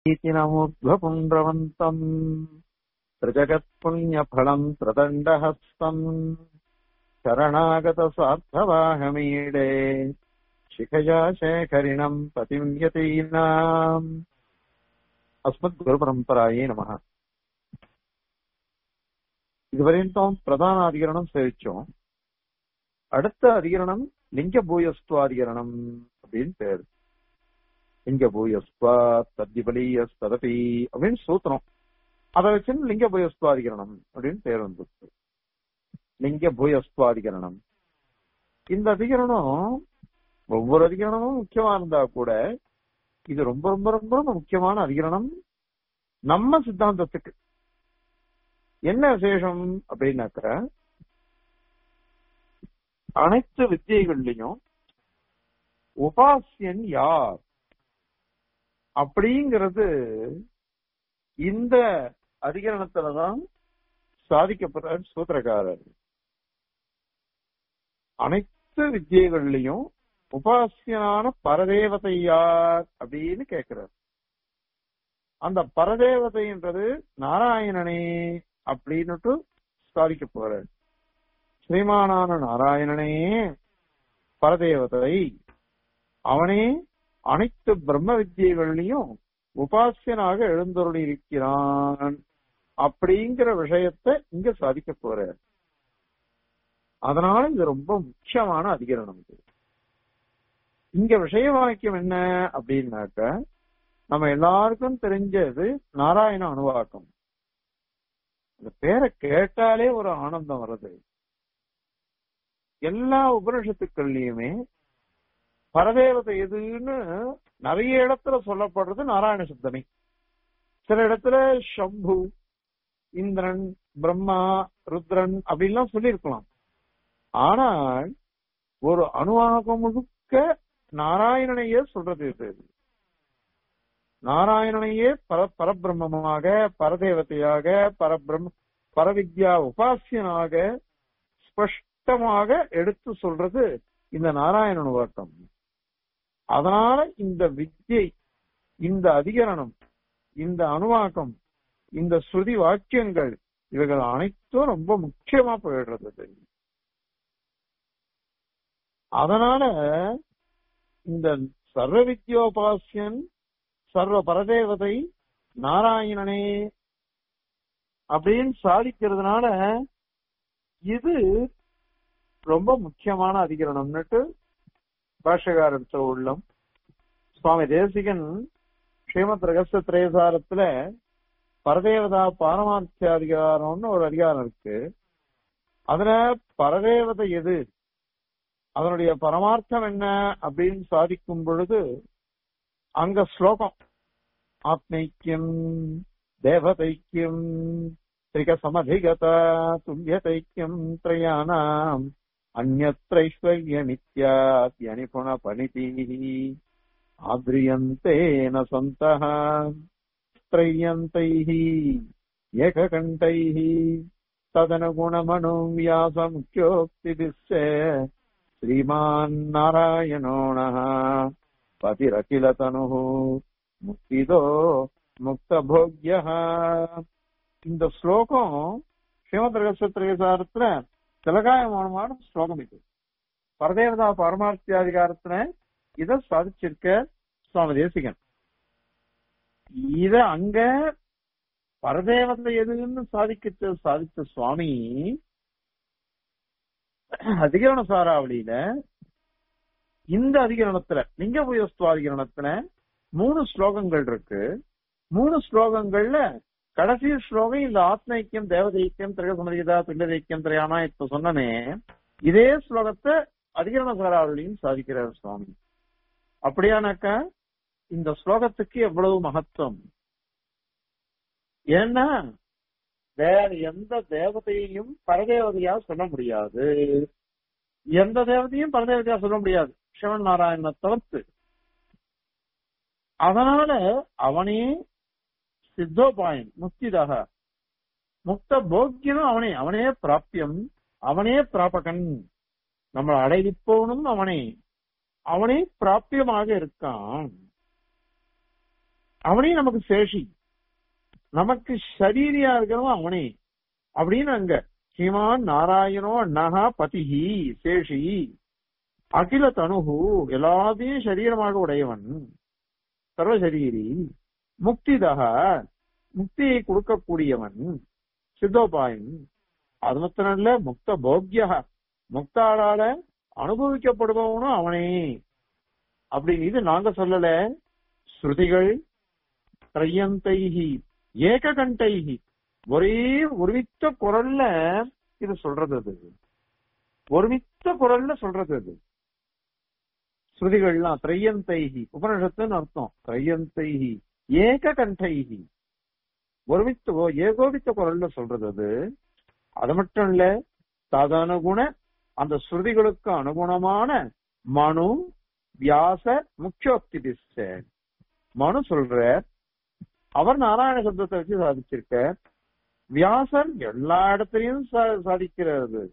इति नमोध्वपुण्ड्रवन्तम् त्रिजगत्पुण्यफलम् त्रिदण्डहस्तम् शरणागतस्वार्थवाहमीडे शिखया शेखरिणम् पतिम् यतीनाम् அஸ்மத்குருபரம்பராயே நம இதுவரையும் பிரதான அதிகரணம் சேவிச்சோம் அடுத்த அதிகரணம் லிங்க பூயஸ்துவாதிகரணம் அப்படின்னு பேரு லிங்க பூயஸ்துவா தத்திபலிய ததபி அப்படின்னு சூத்திரம் அதை வச்சு லிங்க பூயஸ்துவாதிகரணம் அப்படின்னு பேர் வந்துச்சு லிங்க பூயஸ்துவாதிகரணம் இந்த அதிகரணம் ஒவ்வொரு அதிகரணமும் முக்கியமா இருந்தா கூட இது ரொம்ப ரொம்ப ரொம்ப ரொம்ப முக்கியமான அதிகரணம் நம்ம சித்தாந்தத்துக்கு என்ன விசேஷம் அப்படின்னாக்க அனைத்து வித்தியைகள்லயும் உபாசியன் யார் அப்படிங்கிறது இந்த அதிகரணத்துலதான் சாதிக்கப்படுற சூத்திரக்காரர் அனைத்து வித்தியைகள்லயும் உபாசியனான பரதேவதை யார் அப்படின்னு கேட்கிறார் அந்த பரதேவதைன்றது நாராயணனே அப்படின்னுட்டு சாதிக்க போறார் ஸ்ரீமானான நாராயணனே பரதேவதை அவனே அனைத்து பிரம்ம வித்தியைகள்லயும் உபாசியனாக எழுந்தருளி இருக்கிறான் அப்படிங்கிற விஷயத்தை இங்க சாதிக்க போறார் அதனால இது ரொம்ப முக்கியமான அதிகரணம் இது இங்க விஷய வாக்கியம் என்ன அப்படின்னாக்க நம்ம எல்லாருக்கும் தெரிஞ்சது நாராயண அணுவாக்கம் அந்த பேரை கேட்டாலே ஒரு ஆனந்தம் வருது எல்லா உபனிஷத்துக்கள்லயுமே பரதேவதை எதுன்னு நிறைய இடத்துல சொல்லப்படுறது நாராயண சப்தமே சில இடத்துல சம்பு இந்திரன் பிரம்மா ருத்ரன் அப்படின்லாம் சொல்லியிருக்கலாம் ஆனால் ஒரு அணுவாகம் முழுக்க நாராயணனையே சொல்றது இது நாராயணனையே பர பரபிரம்மமாக பரதேவதையாக பரபிரம் பரவித்யா உபாசியனாக ஸ்பஷ்டமாக எடுத்து சொல்றது இந்த நாராயண உலகம் அதனால இந்த வித்யை இந்த அதிகரணம் இந்த அணுவாக்கம் இந்த ஸ்ருதி வாக்கியங்கள் இவைகள் அனைத்தும் ரொம்ப முக்கியமா போயிடுறது அதனால இந்த சர்வ வித்யோபாசியன் சர்வ பரதேவதை நாராயணனே அப்படின்னு சாதிக்கிறதுனால இது ரொம்ப முக்கியமான அதிகரணம்னுட்டு பாஷகாரத்த உள்ளம் சுவாமி தேசிகன் ஸ்ரீமத் ரகசிய திரேசாரத்துல பரதேவதா பாரமார்த்திய அதிகாரம்னு ஒரு அதிகாரம் இருக்கு அதுல பரதேவதை எது அதனுடைய பரமார்த்தம் என்ன அப்படின்னு சாதிக்கும் பொழுது அங்க ஸ்லோகம் ஆத்மைக்கியம் தேவதைக்கியம் திரிக சமதிகத துல்யதைக்கியம் திரயானாம் அந்நத்ரைஸ்வர்ய நித்யாத்யனிபுண பணிதி ஆத்ரியந்தே ந சந்தः त्रय्यन्तैः एककण्ठैः तदनुगुणमनु व्यासमुख्योक्तिभिश्च श्रीमान् नारायणो नः பதிரகிலதனு முக்திதோ முக்தபோக்ய இந்த ஸ்லோகம் ஸ்ரீமத் ரகசியத்திரேசாரத்துல திலகாயமானமான ஸ்லோகம் இது பரதேவதா பரமார்த்தியாதிகாரத்துல இத சாதிச்சிருக்க சுவாமி தேசிகன் இத அங்க பரதேவதை எதுன்னு சாதிக்க சாதிச்ச சுவாமி அதிகரண சாராவளியில இந்த அதிகரணத்துல லிங்க புயஸ்துவாதிகரணத்துல மூணு ஸ்லோகங்கள் இருக்கு மூணு ஸ்லோகங்கள்ல கடைசி ஸ்லோகம் இந்த ஆத்மைக்கியம் தேவதைக்கியம் திரகசமதிகதா பிள்ளதைக்கியம் திரையானா இப்ப சொன்னனே இதே ஸ்லோகத்தை அதிகரண சாராவளியும் சாதிக்கிறார் சுவாமி அப்படியானாக்கா இந்த ஸ்லோகத்துக்கு எவ்வளவு மகத்துவம் ஏன்னா வேற எந்த தேவதையையும் பரதேவதையா சொல்ல முடியாது எந்த தேவதையும் பரதேவதையா சொல்ல முடியாது சிவன் நாராயண தவிர்த்து அதனால அவனே சித்தோபாயன் முக்திதாக முக்த போக்கியனும் அவனே அவனே பிராப்பியம் அவனே பிராபகன் நம்ம அடைவிப்பவனும் அவனே அவனே பிராப்பியமாக இருக்கான் அவனே நமக்கு சேஷி நமக்கு சரீரியா இருக்கிறவன் அவனே அப்படின்னு அங்க ஸ்ரீமான் நாராயணோ அண்ணா பதிஹி சேஷி அகில தனுகு எல்லாத்தையும் சரீரமாக உடையவன் சர்வசரீரி முக்திதக முக்தியை கொடுக்கக்கூடியவன் சித்தோபாயன் அது மாத்திரம் இல்ல முக்த போக்கிய முக்தாளால அனுபவிக்கப்படுபவனும் அவனே அப்படி இது நாங்க சொல்லல ஸ்ருதிகள் திரையந்தைஹி ஏககண்டைஹி ஒரே ஒருமித்த குரல்ல இது சொல்றது அது ஒருமித்த குரல்ல சொல்றது அது ஸ்ருதிகள்லாம் திரையந்தைஹி உபனிஷத்துன்னு அர்த்தம் திரையந்தைஹி ஏக கண்டைஹி ஒருமித்த ஓ- ஏகோபித்த குரல்ல சொல்றது அது அது மட்டும் இல்ல ததனுகுண அந்த ஸ்ருதிகளுக்கு அனுகுணமான மனு வியாச முக்கியோக்தி திசை மனு சொல்ற அவர் நாராயண சப்தத்தை வச்சு சாதிச்சிருக்க வியாசர் எல்லா இடத்துலயும் சா- சாதிக்கிறது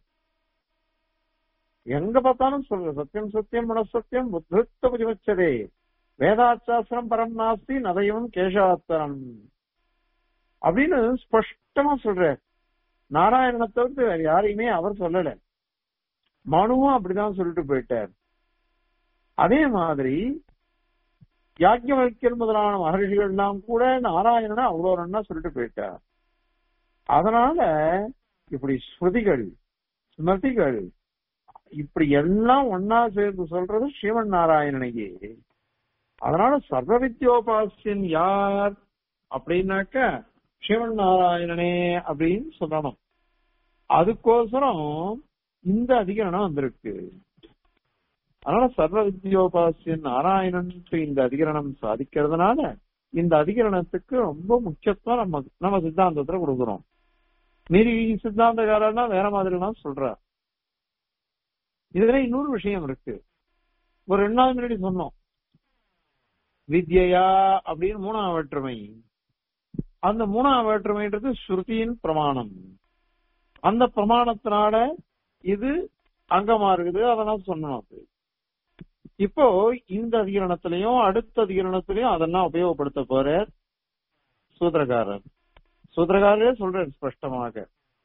எங்க பார்த்தாலும் சொல்ற சத்தியம் சத்தியம் மனசத்தியம் உத்ருத்த புதிமச்சதே வேதாச்சாஸ்திரம் பரம் நாஸ்தி நதையும் கேசாத்தரம் அப்படின்னு ஸ்பஷ்டமா சொல்ற நாராயணனை தவிர்த்து வேற யாரையுமே அவர் சொல்லல மனுவும் அப்படிதான் சொல்லிட்டு போயிட்டார் அதே மாதிரி யாக்கியவல்யர் முதலான மகர்ஷிகள் எல்லாம் கூட நாராயணனை அவ்வளவு நன்னா சொல்லிட்டு போயிட்டார் அதனால இப்படி ஸ்ருதிகள் ஸ்மிருதிகள் இப்படி எல்லாம் ஒன்னா சேர்ந்து சொல்றது ஸ்ரீமன் நாராயணனையே அதனால சர்வ வித்யோபாசியன் யார் அப்படின்னாக்க ஸ்ரீமன் நாராயணனே அப்படின்னு சொல்லணும் அதுக்கோசரம் இந்த அதிகரணம் வந்திருக்கு அதனால சர்வ வித்யோபாசியன் நாராயணன் இந்த அதிகரணம் சாதிக்கிறதுனால இந்த அதிகரணத்துக்கு ரொம்ப முக்கியத்துவம் நம்ம நம்ம சித்தாந்தத்துல கொடுக்குறோம் மீறி சித்தாந்தக்காரன்னா வேற மாதிரி எல்லாம் சொல்றார் இதுல இன்னொரு விஷயம் இருக்கு ஒரு ரெண்டு நாள் முன்னாடி சொன்னோம் வித்யா அப்படின்னு மூணாம் வேற்றுமை அந்த மூணாம் வேற்றுமைன்றது ஸ்ருதியின் பிரமாணம் அந்த பிரமாணத்தினால இது அங்கமா இருக்குது அதெல்லாம் சொன்னோம் அது இப்போ இந்த அதிகரணத்திலையும் அடுத்த அதிகரணத்திலையும் அதெல்லாம் உபயோகப்படுத்த போற சூத்திரக்காரர் சூத்திரக்காரரே சொல்றாரு ஸ்பஷ்டமாக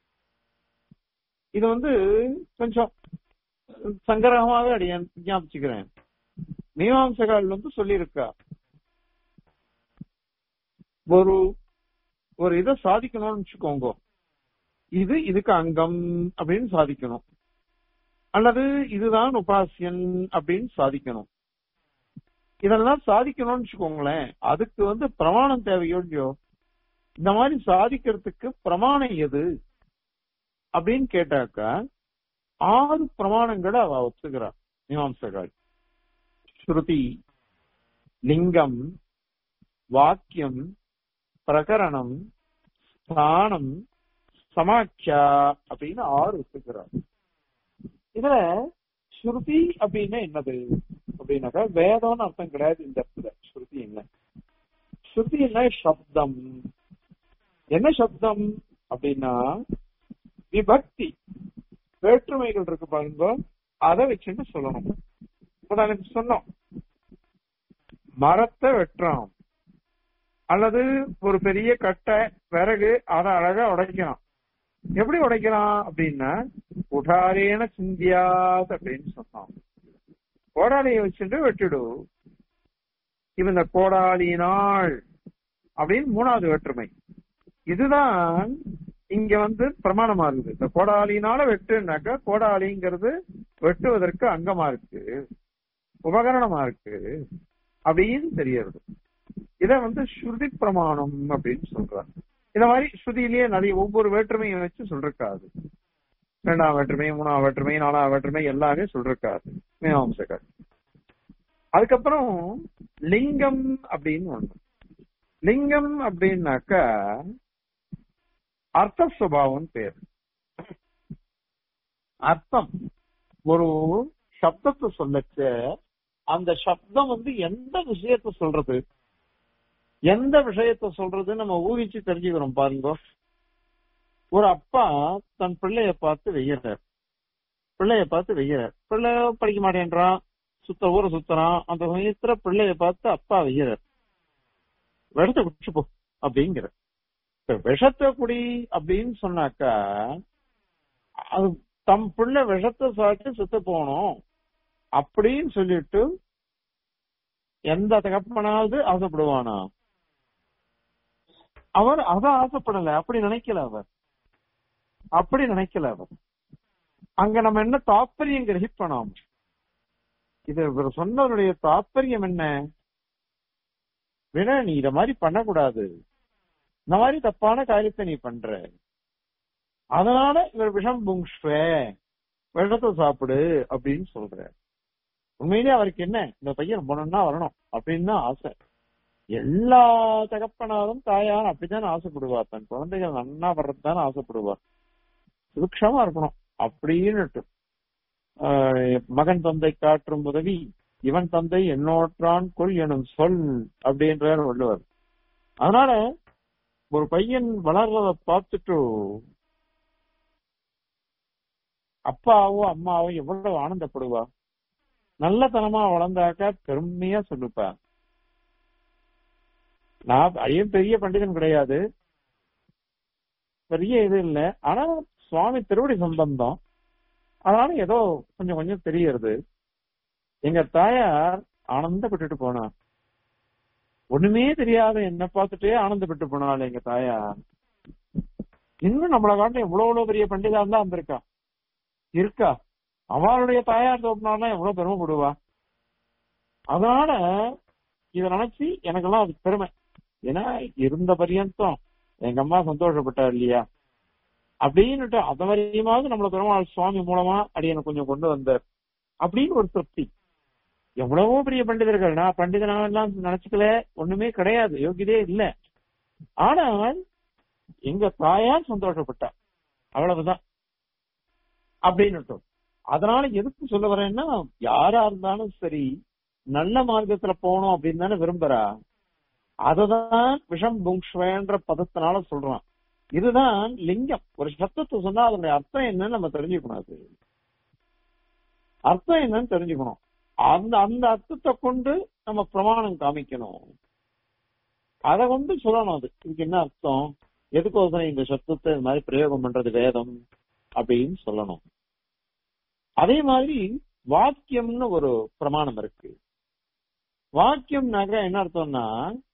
இது வந்து கொஞ்சம் சங்கரகமாக அடியேன் ஞாபகிக்கிறேன் மீமாம்சகால் வந்து சொல்லியிருக்கா ஒரு ஒரு இதை சாதிக்கணும்னு வச்சுக்கோங்க இது இதுக்கு அங்கம் அப்படின்னு சாதிக்கணும் அல்லது இதுதான் உபாசியன் அப்படின்னு சாதிக்கணும் இதெல்லாம் சாதிக்கணும்னு வச்சுக்கோங்களேன் அதுக்கு வந்து பிரமாணம் தேவையோ இல்லையோ இந்த மாதிரி சாதிக்கிறதுக்கு பிரமாணம் எது அப்படின்னு கேட்டாக்கா ஆறு பிரமாணங்களை அவ ஒத்துக்கிறா மீமாம்சகால் ஸ்ருதி லிங்கம் வாக்கியம் பிரகரணம் ஸ்தானம் சமாட்சா அப்படின்னு ஆறு ஒத்துக்கிறார் இதுல ஸ்ருதி அப்படின்னா என்னது அப்படின்னாக்கா வேதம்னு அர்த்தம் கிடையாது இந்த இடத்துல ஸ்ருதி என்ன ஸ்ருதி என்ன சப்தம் என்ன சப்தம் அப்படின்னா விபக்தி வேற்றுமைகள் இருக்கு பாருங்க அதை வச்சுட்டு சொல்லணும் உதாரணத்துக்கு சொன்னோம் மரத்தை வெட்டுறோம் அல்லது ஒரு பெரிய கட்டை விறகு அதை அழகா உடைக்கலாம் எப்படி உடைக்கலாம் அப்படின்னா உடாரேன சிந்தியாத் அப்படின்னு சொன்னோம் கோடாலியை வச்சுட்டு வெட்டிடு இப்ப இந்த கோடாலினாள் அப்படின்னு மூணாவது வேற்றுமை இதுதான் இங்க வந்து பிரமாணமா இருக்குது இந்த கோடாலினால வெட்டுனாக்கா கோடாலிங்கிறது வெட்டுவதற்கு அங்கமா இருக்கு உபகரணமா இருக்கு அப்படின்னு தெரியறது இத வந்து ஸ்ருதி பிரமாணம் அப்படின்னு சொல்றாங்க இந்த மாதிரி ஸ்ருதியிலேயே நிறைய ஒவ்வொரு வேற்றுமையும் வச்சு சொல்றாது ரெண்டாம் வேற்றுமை மூணாம் வேற்றுமை நாலாம் வேற்றுமை எல்லாமே சொல்றாரு மீமாம்சகர் அதுக்கப்புறம் லிங்கம் அப்படின்னு ஒண்ணு லிங்கம் அப்படின்னாக்கா அர்த்த சுபாவம் பேர் அர்த்தம் ஒரு சப்தத்தை சொல்லச்ச அந்த சப்தம் வந்து எந்த விஷயத்த சொல்றது எந்த விஷயத்த சொல்றது நம்ம ஊகிச்சு தெரிஞ்சுக்கிறோம் பாருங்க ஒரு அப்பா தன் பிள்ளைய பார்த்து வெய்யறார் பிள்ளைய பார்த்து வெய்யறார் பிள்ளை படிக்க மாட்டேன்றான் சுத்த ஊரை சுத்துறான் அந்த சமயத்துல பிள்ளைய பார்த்து அப்பா வெய்யறார் விஷத்தை குடிச்சு போ அப்படிங்கிற இப்ப விஷத்தை குடி அப்படின்னு சொன்னாக்கா அது தம் பிள்ளை விஷத்தை சாப்பிட்டு செத்து போகணும் அப்படின்னு சொல்லிட்டு எந்த தகப்பனாவது ஆசைப்படுவானா அவர் அத ஆசைப்படல அப்படி நினைக்கல அவர் அப்படி நினைக்கல அவர் அங்க நம்ம என்ன தாற்பயம் கிரகிப்பணும் இது இவர் சொன்னவருடைய தாற்பயம் என்ன விட நீ இத மாதிரி பண்ணக்கூடாது இந்த மாதிரி தப்பான காரியத்தை நீ பண்ற அதனால இவர் விஷம் புங்ஷ்வே விஷத்தை சாப்பிடு அப்படின்னு சொல்ற உண்மையிலேயே அவருக்கு என்ன இந்த பையன் பொண்ணா வரணும் அப்படின்னு தான் ஆசை எல்லா தகப்பனாரும் தாயாரும் அப்படித்தானே ஆசைப்படுவார் தன் குழந்தைகள் நன்னா வர்றதுதானே ஆசைப்படுவார் சுபிக்ஷமா இருக்கணும் அப்படின்னுட்டு ஆஹ் மகன் தந்தை காற்றும் உதவி இவன் தந்தை என்னோற்றான் கொள் எனும் சொல் அப்படின்றார் வள்ளுவர் அதனால ஒரு பையன் வளர்றத பார்த்துட்டு அப்பாவோ அம்மாவோ எவ்வளவு ஆனந்தப்படுவா நல்லத்தனமா வளர்ந்தாக்கா பெருமையா சொல்லுப்பா நான் ஐயன் பெரிய பண்டிதன் கிடையாது பெரிய இது இல்ல ஆனா சுவாமி திருவடி சம்பந்தம் அதனால ஏதோ கொஞ்சம் கொஞ்சம் தெரியறது எங்க தாயார் ஆனந்தப்பட்டுட்டு போனா ஒண்ணுமே தெரியாத என்ன பார்த்துட்டே ஆனந்தப்பட்டு போனாள் எங்க தாயார் இன்னும் நம்மளை காட்டும் எவ்வளவு எவ்வளவு பெரிய பண்டிதா இருந்தா வந்திருக்கா இருக்கா அவளுடைய தாயார் தோப்பினார்னா எவ்வளவு பெருமைப்படுவா அதனால இத நினைச்சு எனக்கெல்லாம் அது பெருமை ஏன்னா இருந்த பரியந்தம் எங்க அம்மா சந்தோஷப்பட்டா இல்லையா அப்படின்னுட்டு அத வரையுமாவது நம்மள பெருமாள் சுவாமி மூலமா அடியனை கொஞ்சம் கொண்டு வந்தார் அப்படின்னு ஒரு திருப்தி எவ்வளவோ பெரிய பண்டிதர்கள் நான் பண்டிதனாவெல்லாம் நினைச்சுக்கல ஒண்ணுமே கிடையாது யோகியதே இல்ல ஆனால் எங்க தாயார் சந்தோஷப்பட்டா அவ்வளவுதான் அப்படின்னு அதனால எதுக்கு சொல்ல வரேன்னா யாரா இருந்தாலும் சரி நல்ல மார்க்கத்துல போகணும் அப்படின்னு தானே விரும்புறா அததான் விஷம் புங்ஷ்வேன்ற பதத்தினால சொல்றான் இதுதான் லிங்கம் ஒரு சத்தத்தை சொன்னா அதனுடைய அர்த்தம் என்னன்னு நம்ம தெரிஞ்சுக்கணும் அது அர்த்தம் என்னன்னு தெரிஞ்சுக்கணும் அந்த அந்த அர்த்தத்தை கொண்டு நம்ம பிரமாணம் காமிக்கணும் அதை கொண்டு சொல்லணும் அது இதுக்கு என்ன அர்த்தம் எதுக்கோசரம் இந்த சத்தத்தை இது மாதிரி பிரயோகம் பண்றது வேதம் அப்படின்னு சொல்லணும் அதே மாதிரி வாக்கியம்னு ஒரு பிரமாணம் இருக்கு வாக்கியம்னாக்க என்ன அர்த்தம்னா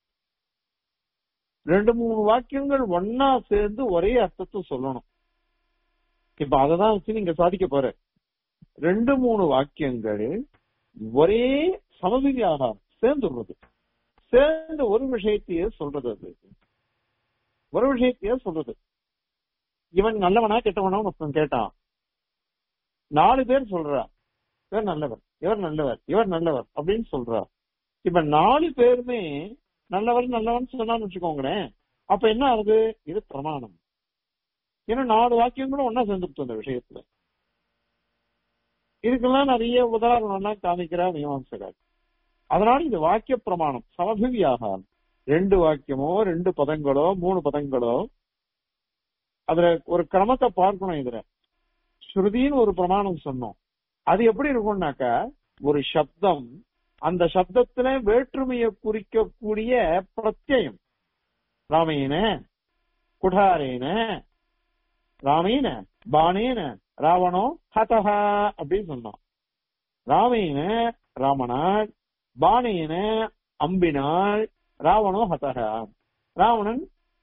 ரெண்டு மூணு வாக்கியங்கள் ஒன்னா சேர்ந்து ஒரே அர்த்தத்தை சொல்லணும் இப்ப அததான் வச்சு நீங்க சாதிக்க போற ரெண்டு மூணு வாக்கியங்கள் ஒரே சமதியாக சேர்ந்துடுறது சேர்ந்து ஒரு விஷயத்தையே சொல்றது அது ஒரு விஷயத்தையே சொல்றது இவன் நல்லவனா கெட்டவனா ஒருத்தன் கேட்டான் நாலு பேர் சொல்றா இவர் நல்லவர் இவர் நல்லவர் இவர் நல்லவர் அப்படின்னு சொல்றா இப்ப நாலு பேருமே நல்லவர் நல்லவன் சொன்னான்னு வச்சுக்கோங்களேன் அப்ப என்ன ஆகுது இது பிரமாணம் ஏன்னா நாலு வாக்கியங்களும் ஒன்னா சேர்ந்துட்டு அந்த விஷயத்துல இதுக்கெல்லாம் நிறைய உதாரணம்லாம் காமிக்கிறா மீமாம்சகர் அதனால இது வாக்கிய பிரமாணம் சமபிவியாக ரெண்டு வாக்கியமோ ரெண்டு பதங்களோ மூணு பதங்களோ அதுல ஒரு கிரமத்தை பார்க்கணும் இதுல ஸ்ருதின்னு ஒரு பிரமாணம் சொன்னோம் அது எப்படி இருக்கும்னாக்கா ஒரு சப்தம் அந்த சப்தத்துல வேற்றுமையை குறிக்கக்கூடிய பிரத்யம் ராமேன குடாரேன ராமேன பானேன ராவணோ ஹதஹா அப்படின்னு சொன்னோம் ராமேன ராமனால் பானேன அம்பினால் ராவணோ ஹதஹா ராவணன்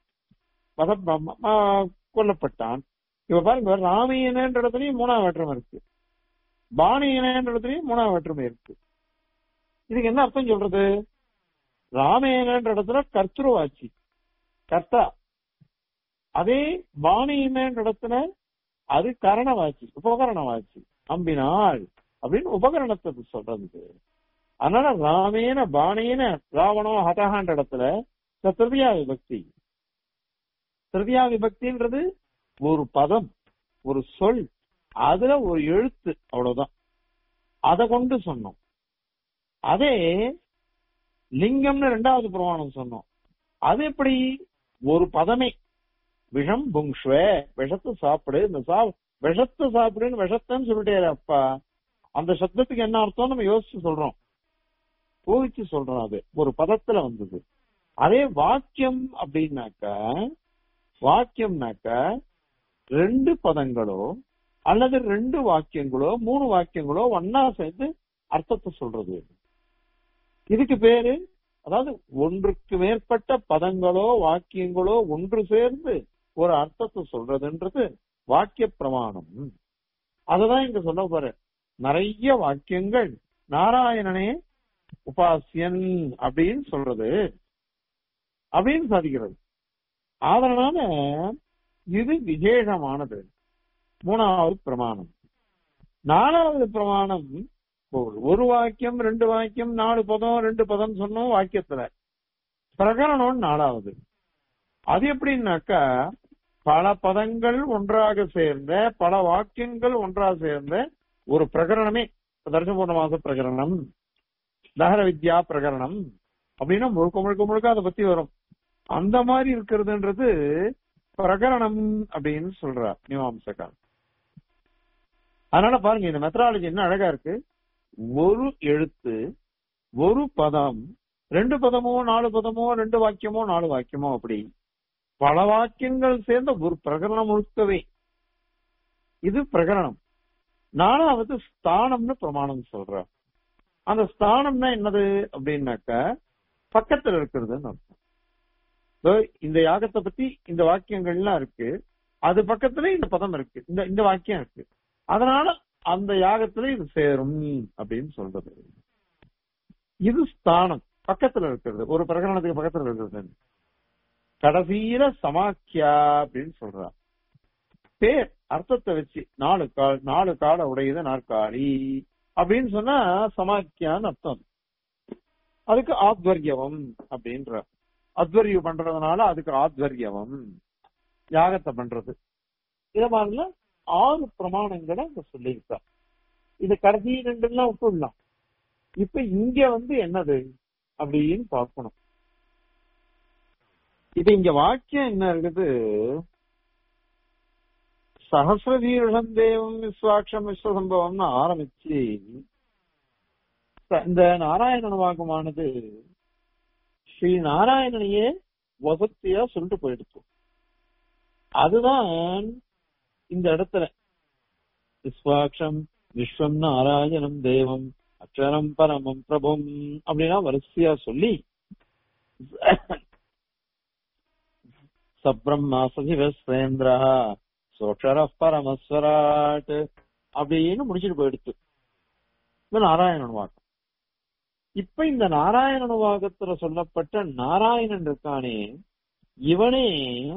கொல்லப்பட்டான் இப்ப பாருங்க ராமேனன்ற இடத்துலயும் மூணாவது வேற்றுமை இருக்கு பானேனன்ற இடத்துலயும் மூணாவது வேற்றுமை இருக்கு இதுக்கு என்ன அர்த்தம் சொல்றது ராமேனன்ற இடத்துல கர்த்தருவாச்சு கர்த்தா அதே பாணியன்ற இடத்துல அது கரணவாச்சு உபகரணவாச்சு அம்பினால் அப்படின்னு உபகரணத்தை சொல்றது அதனால ராமேன பாணேன ராவணோ ஹதகான்ற இடத்துல திருதியா விபக்தி திருதியா விபக்தின்றது ஒரு பதம் ஒரு சொல் அதுல ஒரு எழுத்து அவ்வளவுதான் அதை கொண்டு சொன்னோம் அதே லிங்கம்னு ரெண்டாவது பிரமாணம் சொன்னோம் அது எப்படி ஒரு பதமே விஷம் புங்ஷ்வே விஷத்தை சாப்பிடு இந்த சா விஷத்தை சாப்பிடுன்னு விஷத்தன்னு சொல்லிட்டே அப்பா அந்த சப்தத்துக்கு என்ன அர்த்தம் நம்ம யோசிச்சு சொல்றோம் ஊகிச்சு சொல்றோம் அது ஒரு பதத்துல வந்தது அதே வாக்கியம் அப்படின்னாக்க வாக்கியம்னாக்க ரெண்டு பதங்களோ அல்லது ரெண்டு வாக்கியங்களோ மூணு வாக்கியங்களோ ஒன்னா சேர்ந்து அர்த்தத்தை சொல்றது இதுக்கு பேரு அதாவது ஒன்றுக்கு மேற்பட்ட பதங்களோ வாக்கியங்களோ ஒன்று சேர்ந்து ஒரு அர்த்தத்தை சொல்றதுன்றது வாக்கிய பிரமாணம் அததான் இங்க சொல்ல போற நிறைய வாக்கியங்கள் நாராயணனே உபாசியன் அப்படின்னு சொல்றது அப்படின்னு சாதிக்கிறது அதனால இது விசேஷமானது மூணாவது பிரமாணம் நாலாவது பிரமாணம் ஒரு வாக்கியம் ரெண்டு வாக்கியம் நாலு பதம் ரெண்டு பதம் சொன்னோம் வாக்கியத்துல பிரகரணம் நாலாவது அது எப்படின்னாக்கா பல பதங்கள் ஒன்றாக சேர்ந்த பல வாக்கியங்கள் ஒன்றாக சேர்ந்த ஒரு பிரகரணமே தர்சபூர்ண மாச பிரகரணம் தகர வித்யா பிரகரணம் அப்படின்னா முழுக்க முழுக்க முழுக்க அதை பத்தி வரும் அந்த மாதிரி இருக்கிறதுன்றது பிரகரணம் அப்படின்னு சொல்றார் மீமாம்சக்கார் அதனால பாருங்க இந்த மெத்தடாலஜி என்ன அழகா இருக்கு ஒரு எழுத்து ஒரு பதம் ரெண்டு பதமோ நாலு பதமோ ரெண்டு வாக்கியமோ நாலு வாக்கியமோ அப்படி பல வாக்கியங்கள் சேர்ந்த ஒரு பிரகரணம் முழுக்கவே இது பிரகரணம் நாலாவது ஸ்தானம்னு பிரமாணம் சொல்ற அந்த ஸ்தானம்னா என்னது அப்படின்னாக்க பக்கத்துல இருக்கிறதுன்னு அர்த்தம் இந்த யாகத்தை பத்தி இந்த வாக்கியங்கள்லாம் இருக்கு அது பக்கத்துல இந்த பதம் இருக்கு இந்த இந்த வாக்கியம் இருக்கு அதனால அந்த யாகத்துல இது சேரும் அப்படின்னு சொல்றது இது ஸ்தானம் பக்கத்துல இருக்கிறது ஒரு பிரகரணத்துக்கு பக்கத்துல இருக்கிறது கடைசியில சமாக்கியா அப்படின்னு சொல்றா பேர் அர்த்தத்தை வச்சு நாலு கால் நாலு கால உடையது நாற்காலி அப்படின்னு சொன்னா சமாக்கியான்னு அர்த்தம் அதுக்கு ஆத்வர்யவம் அப்படின்ற அத்வரியம் பண்றதுனால அதுக்கு ஆத்வர்யவம் யாகத்தை பண்றது இத மாதிரில ஆறு பிரமாணங்களை அங்க சொல்லியிருக்கா இது கடைசி ரெண்டுலாம் விட்டுடலாம் இப்ப இங்க வந்து என்னது அப்படின்னு பார்க்கணும் இது இங்க வாக்கியம் என்ன இருக்குது சகசிரதீருஷம் தேவம் விஸ்வாட்சம் விஸ்வசம்பவம்னு ஆரம்பிச்சு இந்த நாராயண வாக்கமானது ஸ்ரீ நாராயணனையே வசத்தியா சொல்லிட்டு போயிடுச்சு அதுதான் இந்த இடத்துல விஸ்வாட்சம் விஸ்வம் நாராயணம் தேவம் அக்ஷரம் பரமம் பிரபம் அப்படின்னா வரிசையா சொல்லி சப்ரம்மா சதிவஸ்வேந்திரா சோஷர பரமஸ்வராட் அப்படின்னு முடிச்சுட்டு போயிடுச்சு இந்த நாராயணன் வாக்கம் இப்ப இந்த நாராயணன் வாகத்துல சொல்லப்பட்ட நாராயணன் இருக்கானே இவனே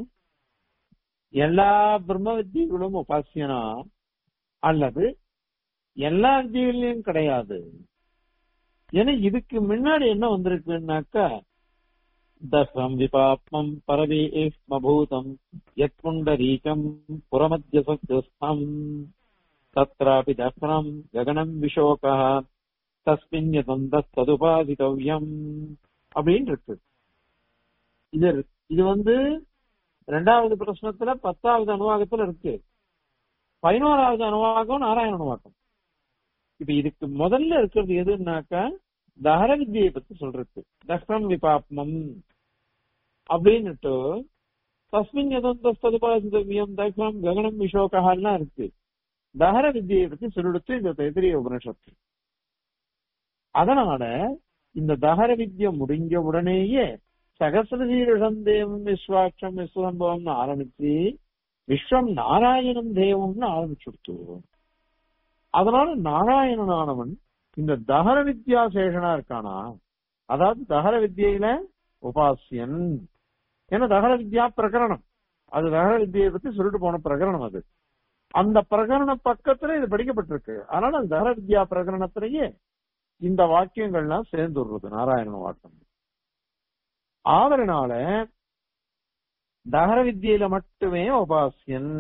எல்லா பிரம்ம வித்தியர்களும் உபாசியனா அல்லது எல்லா வித்தியிலையும் கிடையாது ஏன்னா இதுக்கு முன்னாடி என்ன வந்திருக்குன்னாக்கா தசம் விபாப்மம் பரவேஷ்மபூதம் யத்குண்டரீகம் புறமத்திய சத்யஸ்தம் தத்ராபி தக்னம் ககனம் விஷோகா தஸ்மின் ததுபாதிதவ்யம் அப்படின்னு இருக்கு இது இது வந்து ரெண்டாவது பிரश्னத்துல பத்தாவது அனுவாகத்துல இருக்கு பதினோராவது அனுவாகம் நாராயண அனுவாகம் இப்ப இதுக்கு முதல்ல இருக்கிறது எதுனாக்கா தஹர வித்தியை பத்தி சொல்றது தஹ்ரம் விபாப்மம் அப்படின்னுட்டு தஸ்மின் எதந்தஸ்ததுபாசிதவியம் தஹ்ரம் ககனம் விஷோகெல்லாம் இருக்கு தஹர வித்தியை பத்தி சொல்லிடுத்து இந்த தைத்திரிய உபனிஷத்து அதனால இந்த தஹர வித்யை முடிஞ்ச உடனேயே சகசிரதீரிடம் தேவம் விஸ்வாட்சம் விஸ்வசம்பவம்னு ஆரம்பிச்சு விஸ்வம் நாராயணம் தேவம்னு ஆரம்பிச்சுடுத்து அதனால நாராயணனானவன் இந்த தகர வித்யா சேஷனா இருக்கானா அதாவது தகர வித்யில உபாசியன் ஏன்னா தகர வித்யா பிரகரணம் அது தகர வித்தியை பத்தி சொல்லிட்டு போன பிரகரணம் அது அந்த பிரகரண பக்கத்துல இது படிக்கப்பட்டிருக்கு அதனால அந்த தகர வித்யா பிரகரணத்திலேயே இந்த வாக்கியங்கள்லாம் சேர்ந்து விடுறது நாராயண வாக்கம் ஆதரனால தகர வித்தியில மட்டுமே உபாசியன்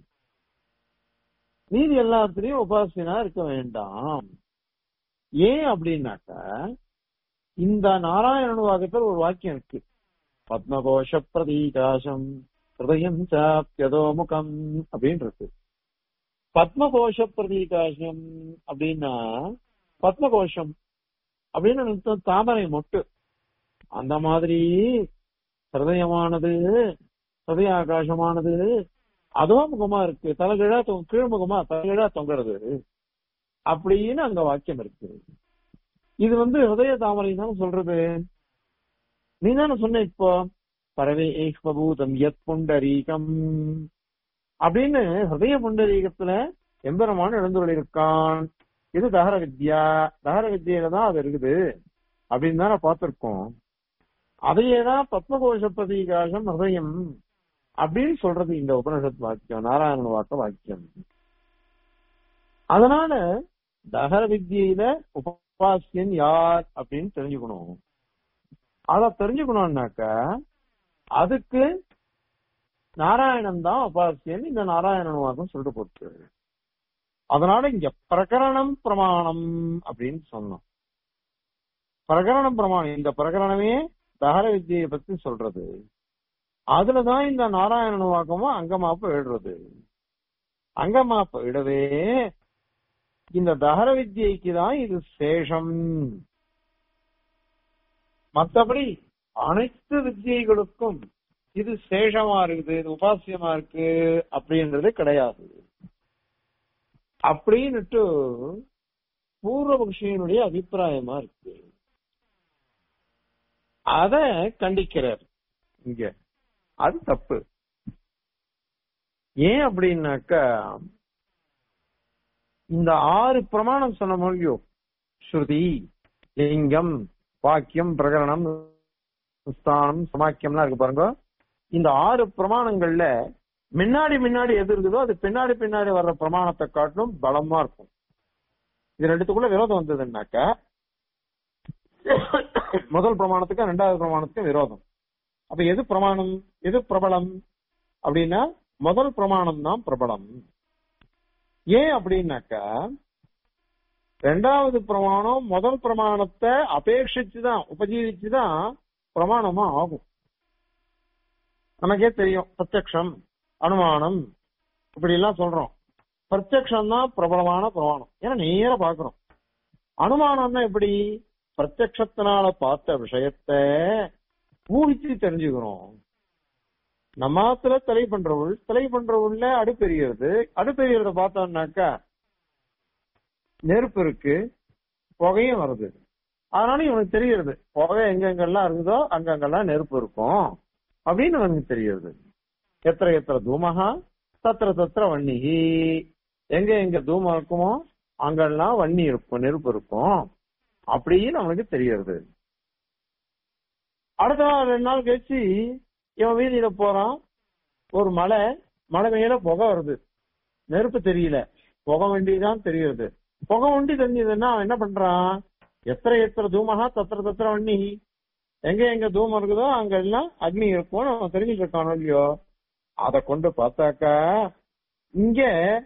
மீதி எல்லாத்துலயும் உபாசியனா இருக்க வேண்டாம் ஏன் அப்படின்னாக்கா இந்த நாராயண வாக்கத்தில் ஒரு வாக்கியம் இருக்கு பத்மகோஷ பிரதீகாசம் ஹிருதயம் சாப்பியதோ முகம் அப்படின்னு இருக்கு பத்மகோஷ பிரதீகாசம் அப்படின்னா பத்மகோஷம் அப்படின்னு தாமரை மொட்டு அந்த மாதிரி ஹிருதயமானது ஹிருதய ஆகாசமானது அதோ முகமா இருக்கு தலைகீழா தொ- கீழ்முகமா தலைகீழா தொங்குறது அப்படின்னு அங்க வாக்கியம் இருக்கு இது வந்து ஹிருதய தாமரை தான் சொல்றது நீ தானே சொன்ன இப்போ பரவே ஏஷ்பூதம் யத் புண்டரீகம் அப்படின்னு ஹிருதய புண்டரீகத்துல எம்பெருமான் எழுந்துள்ளிருக்கான் இது தகர வித்யா தகர வித்யில தான் அது இருக்குது அப்படின்னு தானே பார்த்திருக்கோம் அதையேதான் பத்மகோஷ பிரதீகாசம் ஹிருதயம் அப்படின்னு சொல்றது இந்த உபனிஷத் வாக்கியம் நாராயண வாக்க வாக்கியம் அதனால தகர வித்யில உபாசியன் யார் அப்படின்னு தெரிஞ்சுக்கணும் அத தெரிஞ்சுக்கணும்னாக்க அதுக்கு நாராயணன் தான் உபாசியன் இந்த நாராயணன் வாக்கம் சொல்லிட்டு போட்டு அதனால இங்க பிரகரணம் பிரமாணம் அப்படின்னு சொன்னோம் பிரகரணம் பிரமாணம் இந்த பிரகரணமே தகர வித்தியை பத்தி சொல்றது அதுலதான் இந்த நாராயணன் வாக்கமும் அங்கமாப்ப எழுறது அங்கமாப்ப இடவே இந்த தகர வித்யைக்கு தான் இது சேஷம் மத்தபடி அனைத்து வித்தியைகளுக்கும் இது சேஷமா இருக்குது இது உபாசியமா இருக்கு அப்படின்றது கிடையாது அப்படின்னுட்டு பூர்வபக்ஷியனுடைய அபிப்பிராயமா இருக்கு அத கண்டிக்கிறார் இங்க அது தப்பு ஏன் அப்படின்னாக்கா இந்த ஆறு பிரமாணம் சொன்ன மொழியோ ஸ்ருதி லிங்கம் வாக்கியம் பிரகரணம் ஸ்தானம் சமாக்கியம்லாம் இருக்கு பாருங்க இந்த ஆறு பிரமாணங்கள்ல முன்னாடி முன்னாடி எது இருக்குதோ அது பின்னாடி பின்னாடி வர்ற பிரமாணத்தை காட்டிலும் பலமா இருக்கும் இது ரெண்டுத்துக்குள்ள விரோதம் வந்ததுன்னாக்க முதல் பிரமாணத்துக்கும் ரெண்டாவது பிரமாணத்துக்கும் விரோதம் அப்ப எது பிரமாணம் எது பிரபலம் அப்படின்னா முதல் பிரமாணம் தான் பிரபலம் ஏன் அப்படின்னாக்கா ரெண்டாவது பிரமாணம் முதல் பிரமாணத்தை அபேட்சிச்சுதான் உபஜீவிச்சுதான் பிரமாணமா ஆகும் நமக்கே தெரியும் பிரத்யக்ஷம் அனுமானம் இப்படி எல்லாம் சொல்றோம் பிரத்யக்ஷம் தான் பிரபலமான பிரமாணம் ஏன்னா நேர பாக்குறோம் அனுமானம்னா எப்படி பிரத்யக்ஷத்தினால பார்த்த விஷயத்த ஊகிச்சு தெரிஞ்சுக்கிறோம் நம்மாத்துல தலை பண்றவுள் தலை பண்றவுள்ள அடுப்பெரியறது அடுப்பெரியறத பார்த்தோம்னாக்கா நெருப்பு இருக்கு புகையும் வருது அதனால இவனுக்கு தெரியுது புகை எங்கெங்கெல்லாம் இருக்குதோ அங்கங்கெல்லாம் நெருப்பு இருக்கும் அப்படின்னு அவனுக்கு தெரியுது எத்திர எத்திர தூமகா தத்திர தத்திர வன்னிகி எங்க எங்க தூமம் இருக்குமோ அங்கெல்லாம் வன்னி இருக்கும் நெருப்பு இருக்கும் அப்படின்னு அவனுக்கு தெரியுது அடுத்த நாள் ரெண்டு நாள் கழிச்சு இவன் வீதியில போறான் ஒரு மலை மலை மேல புகை வருது நெருப்பு தெரியல புகை வண்டிதான் தெரியுது புகை வண்டி தெரிஞ்சதுன்னா அவன் என்ன பண்றான் எத்தனை எத்தனை தூமகா தத்திர தத்திர வண்ணி எங்க எங்க தூமம் இருக்குதோ அங்க எல்லாம் அக்னி இருக்கும்னு அவன் தெரிஞ்சுட்டு இருக்கானோ இல்லையோ அத கொண்டு பார்த்தாக்கா இங்க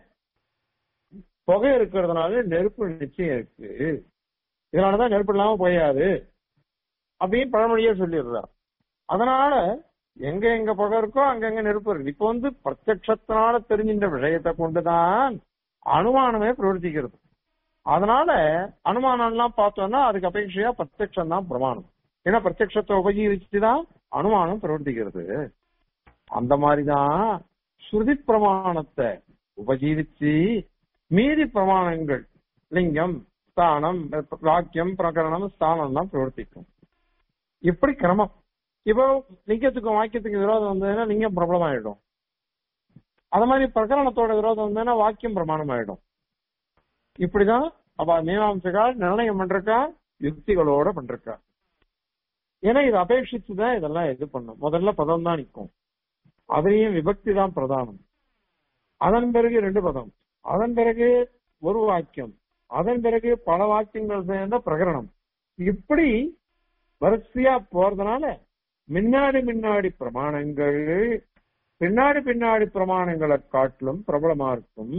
புகை இருக்கிறதுனால நெருப்பு நிச்சயம் இருக்கு இதனாலதான் நெருப்பு இல்லாம போயாது அப்படின்னு பழமொழியே சொல்லிடுறான் அதனால எங்க எங்க புகை இருக்கோ அங்கங்க நெருப்பு இருக்கு இப்ப வந்து பிரத்யக்ஷத்தினால தெரிஞ்சின்ற விஷயத்தை கொண்டுதான் அனுமானமே பிரவர்த்திக்கிறது அதனால அனுமானம் எல்லாம் பார்த்தோம்னா அதுக்கு அபேட்சையா பிரத்யக்ஷம் தான் பிரமாணம் ஏன்னா பிரத்யக்ஷத்தை உபஜீவிச்சுதான் அனுமானம் பிரவர்த்திக்கிறது அந்த மாதிரிதான் ஸ்ருதி பிரமாணத்தை உபஜீவிச்சு மீதி பிரமாணங்கள் லிங்கம் ஸ்தானம் வாக்கியம் பிரகரணம் ஸ்தானம் தான் பிரவர்த்திக்கும் இப்படி கிரமம் இப்போ லிங்கத்துக்கும் வாக்கியத்துக்கும் விரோதம் வந்ததுன்னா லிங்கம் பிரபலம் ஆயிடும் அது மாதிரி பிரகரணத்தோட விரோதம் வந்ததுன்னா வாக்கியம் பிரமாணம் ஆயிடும் இப்படிதான் அவ மீமாம்சகால் நிர்ணயம் பண்றக்கா யுக்திகளோட பண்றக்கா ஏன்னா இது அபேட்சித்து தான் இதெல்லாம் இது பண்ணும் முதல்ல பதம் தான் நிற்கும் அதுலயும் விபக்தி தான் பிரதானம் அதன் பிறகு ரெண்டு பதம் அதன் பிறகு ஒரு வாக்கியம் அதன் பிறகு பல வாக்கியங்கள் சேர்ந்த பிரகரணம் இப்படி வரிசையா போறதுனால முன்னாடி முன்னாடி பிரமாணங்கள் பின்னாடி பின்னாடி பிரமாணங்களை காட்டிலும் பிரபலமா இருக்கும்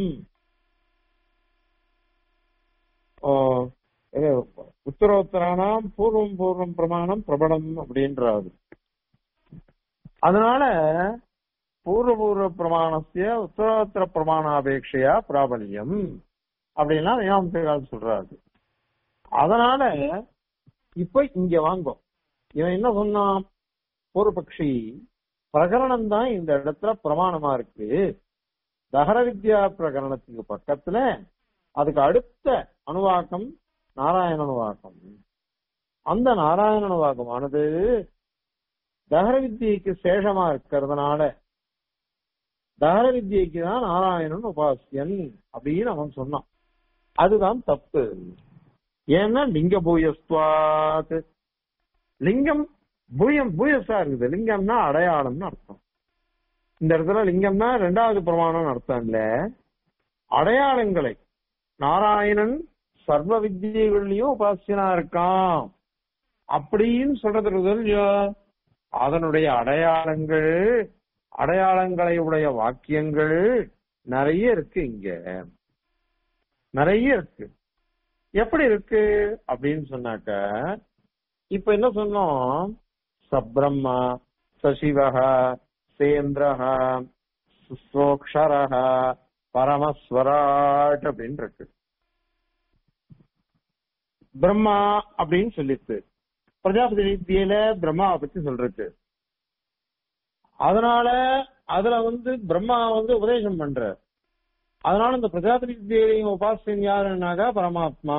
உத்தரோத்தரானாம் பூர்வம் பூர்வம் பிரமாணம் பிரபலம் அப்படின்றாது அதனால பூர்வபூர்வ பிரமாணத்திய உத்தரோத்தர பிரமாணாபேட்சையா பிராபல்யம் அப்படின்னா நியாமத்துக்கால் சொல்றாரு அதனால இப்ப இங்க வாங்கும் இவன் என்ன சொன்னான் பூர்வபக்ஷி பிரகரணம் தான் இந்த இடத்துல பிரமாணமா இருக்கு தகர வித்யா பிரகரணத்துக்கு பக்கத்துல அதுக்கு அடுத்த அணுவாக்கம் நாராயண அணுவாக்கம் அந்த நாராயண அணுவாக்கமானது தகர வித்தியைக்கு சேஷமா இருக்கிறதுனால தகர வித்தியைக்கு தான் நாராயணன் உபாசியன் அப்படின்னு அவன் சொன்னான் அதுதான் தப்பு ஏன்னா லிங்க பூயஸ்வாத் லிங்கம் பூயம் பூயஸா இருக்குது லிங்கம்னா அடையாளம்னு அர்த்தம் இந்த இடத்துல லிங்கம்னா ரெண்டாவது பிரமாணம் அர்த்தம் இல்ல அடையாளங்களை நாராயணன் சர்வ வித்தியைகள்லயும் உபாசியனா இருக்கான் அப்படின்னு சொல்றது இல்லையோ அதனுடைய அடையாளங்கள் அடையாளங்களை உடைய வாக்கியங்கள் நிறைய இருக்கு இங்க நிறைய இருக்கு எப்படி இருக்கு அப்படின்னு சொன்னாக்க இப்ப என்ன சொன்னோம் சப்ரம்மா சசிவக சேந்திரஹ சோக்ஷரஹ பரமஸ்வராட் அப்படின்னு இருக்கு பிரம்மா அப்படின்னு சொல்லிட்டு பிரஜாபதி வித்தியில பிரம்மாவை பத்தி சொல்றது அதனால அதுல வந்து பிரம்மா வந்து உபதேசம் பண்ற அதனால இந்த பிரஜாபதி வித்தியையும் உபாசன் யாருன்னாக்கா பரமாத்மா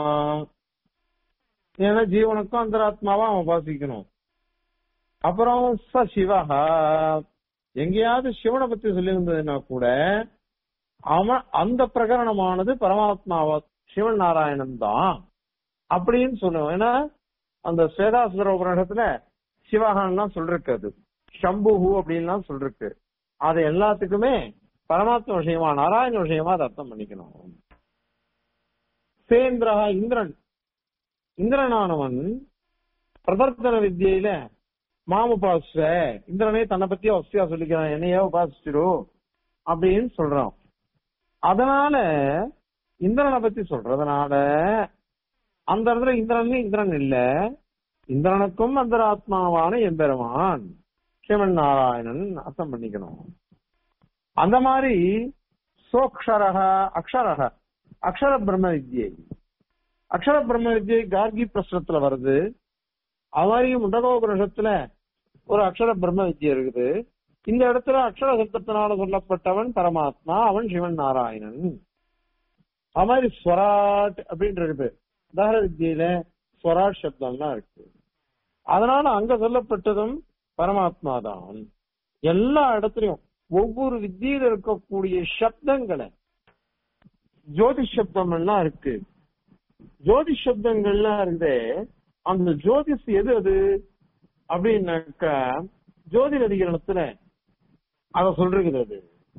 ஏன்னா ஜீவனுக்கும் அந்தராத்மாவா அவன் உபாசிக்கணும் அப்புறம் ச சிவஹா எங்கேயாவது சிவனை பத்தி சொல்லியிருந்ததுன்னா கூட அவன் அந்த பிரகரணமானது பரமாத்மாவா சிவன் நாராயணன் தான் அப்படின்னு சொல்லுவோம் ஏன்னா அந்த ஸ்வேதாசுர உபநிடத்துல சிவகான்லாம் சொல்லிருக்கு அது சம்புஹு அப்படின்லாம் சொல்லிருக்கு அது எல்லாத்துக்குமே பரமாத்ம விஷயமா நாராயண விஷயமா அதை அர்த்தம் பண்ணிக்கணும் சேந்திரா இந்திரன் இந்திரனானவன் பிரதர்த்தன வித்தியில மாம் உபாச இந்திரனே தன்னை பத்தி வசதியா சொல்லிக்கிறான் என்னையே உபாசிச்சிரு அப்படின்னு சொல்றான் அதனால இந்திரனை பத்தி சொல்றதுனால அந்த இடத்துல இந்திரன் இந்திரன் இல்ல இந்திரனுக்கும் அந்த ஆத்மாவான எம்பெருமான் சிவன் நாராயணன் அர்த்தம் பண்ணிக்கணும் அந்த மாதிரி சோக்ஷரக அக்ஷரக அக்ஷர பிரம்ம வித்யை அக்ஷர பிரம்ம வித்யை கார்கி பிரஸ்னத்துல வருது அது மாதிரி முண்டகோபுரஷத்துல ஒரு அக்ஷர பிரம்ம வித்யை இருக்குது இந்த இடத்துல அக்ஷர சப்தத்தினால சொல்லப்பட்டவன் பரமாத்மா அவன் சிவன் நாராயணன் அது மாதிரி ஸ்வராட் அப்படின்னு இருக்குது தகர வித்தியில ஸ்வராட் சப்தம்லாம் இருக்கு அதனால அங்க சொல்லப்பட்டதும் பரமாத்மா தான் எல்லா இடத்துலயும் ஒவ்வொரு வித்தியில இருக்கக்கூடிய சப்தங்களை ஜோதிஷ் சப்தம் எல்லாம் இருக்கு ஜோதிஷ் சப்தங்கள்லாம் இருக்குது அந்த ஜோதிஷ் எது அது அப்படின்னாக்கா ஜோதிட அதிகரணத்துல அத சொல்றது அது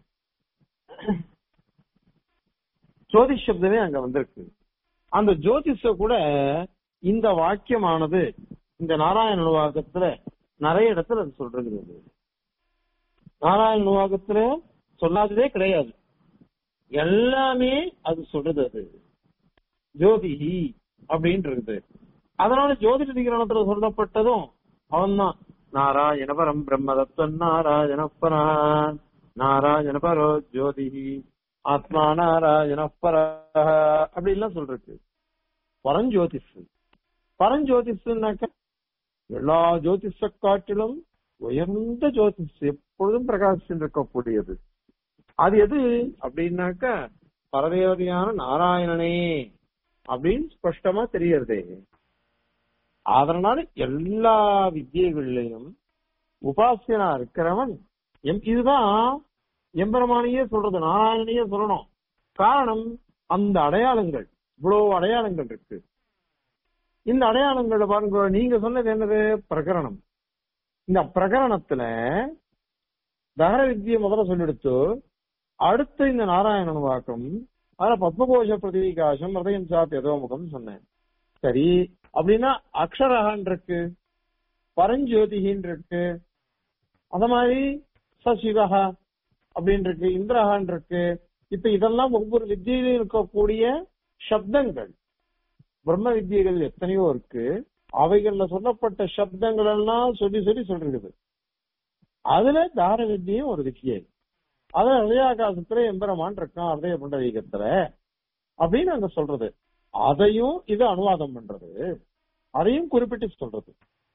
ஜோதிஷ் சப்தமே அங்க வந்திருக்கு அந்த ஜோதிஷ கூட இந்த வாக்கியமானது இந்த நாராயண நுவாகத்துல நிறைய இடத்துல அது சொல்றது நாராயண நுவாகத்துல சொல்லாததே கிடையாது எல்லாமே அது சொல்றது அது ஜோதி அப்படின்னு இருக்குது அதனால ஜோதிட திகரணத்துல சொல்லப்பட்டதும் அவன்தான் நாராயண பரம் பிரம்ம தத்துவன் நாராயண பரான் நாராயண பரோ ஜோதி ஆத்மா நாராயண பர அப்படின்லாம் சொல்றது பரஞ்சோதிஷ் பரஞ்சோதிஷன்னாக்க எல்லா ஜோதிஷ காட்டிலும் உயர்ந்த ஜோதிஷ் எப்பொழுதும் பிரகாசிச்சு இருக்கக்கூடியது அது எது அப்படின்னாக்க பரதேவதையான நாராயணனே அப்படின்னு ஸ்பஷ்டமா தெரியறதே அதனால எல்லா வித்தியைகளிலையும் உபாசியனா இருக்கிறவன் எம் இதுதான் எம்பெருமானையே சொல்றது நாராயணனையே சொல்லணும் காரணம் அந்த அடையாளங்கள் இவ்வளவு அடையாளங்கள் இருக்கு இந்த அடையாளங்களை பாருங்க நீங்க சொன்னது என்னது பிரகரணம் இந்த பிரகரணத்துல தகர வித்தியை முதல்ல சொல்லிடுத்து அடுத்து இந்த நாராயணன் வாக்கம் அதுல பத்மகோஷ பிரதிகாசம் ஹிருதயம் சாத் எதோமுகம் சொன்னேன் சரி அப்படின்னா அக்ஷரகான் இருக்கு பரஞ்சோதிகின் இருக்கு அத மாதிரி சசிவகா அப்படின்னு இருக்கு இந்திரகான் இருக்கு இப்ப இதெல்லாம் ஒவ்வொரு வித்தியிலும் இருக்கக்கூடிய சப்தங்கள் பிரம்ம வித்தியைகள் எத்தனையோ இருக்கு அவைகள்ல சொல்லப்பட்ட சப்தங்கள் எல்லாம் சொல்லி சொல்லி சொல்றது அதுல தார வித்தியும் ஒரு வித்தியை அதுல ஹதயாகாசத்துல எம்பெருமான் இருக்கான் ஹதய புண்டரீகத்துல அப்படின்னு அங்க சொல்றது அதையும் இது அனுவாதம் பண்றது அதையும் குறிப்பிட்டு சொல்றது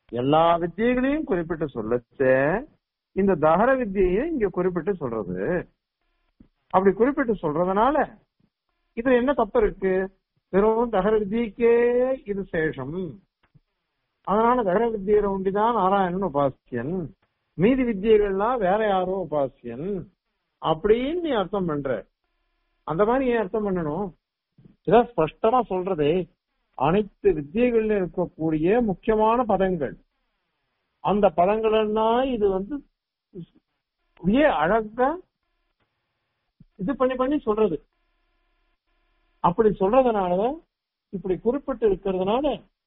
எல்லா வித்தியைகளையும் குறிப்பிட்டு சொல்லச்ச இந்த தகர வித்தியை இங்க குறிப்பிட்டு சொல்றது அப்படி குறிப்பிட்டு சொல்றதுனால இது என்ன தப்பு இருக்கு வெறும் தகர வித்தியக்கே இது சேஷம் அதனால தகர வித்தியில ஒண்டிதான் நாராயணன் உபாசியன் மீதி வித்தியைகள்லாம் வேற யாரோ உபாசியன் அப்படின்னு நீ அர்த்தம் பண்ற அந்த மாதிரி ஏன் அர்த்தம் பண்ணணும் இதான் ஸ்பஷ்டமா சொல்றதே அனைத்து வித்தியைகள்ல இருக்கக்கூடிய முக்கியமான பதங்கள் அந்த பதங்கள் எல்லாம் இது வந்து அப்படியே அழகா இது பண்ணி பண்ணி சொல்றது அப்படி சொல்றதுனாலதான் இப்படி குறிப்பிட்டு இருக்கிறதுனால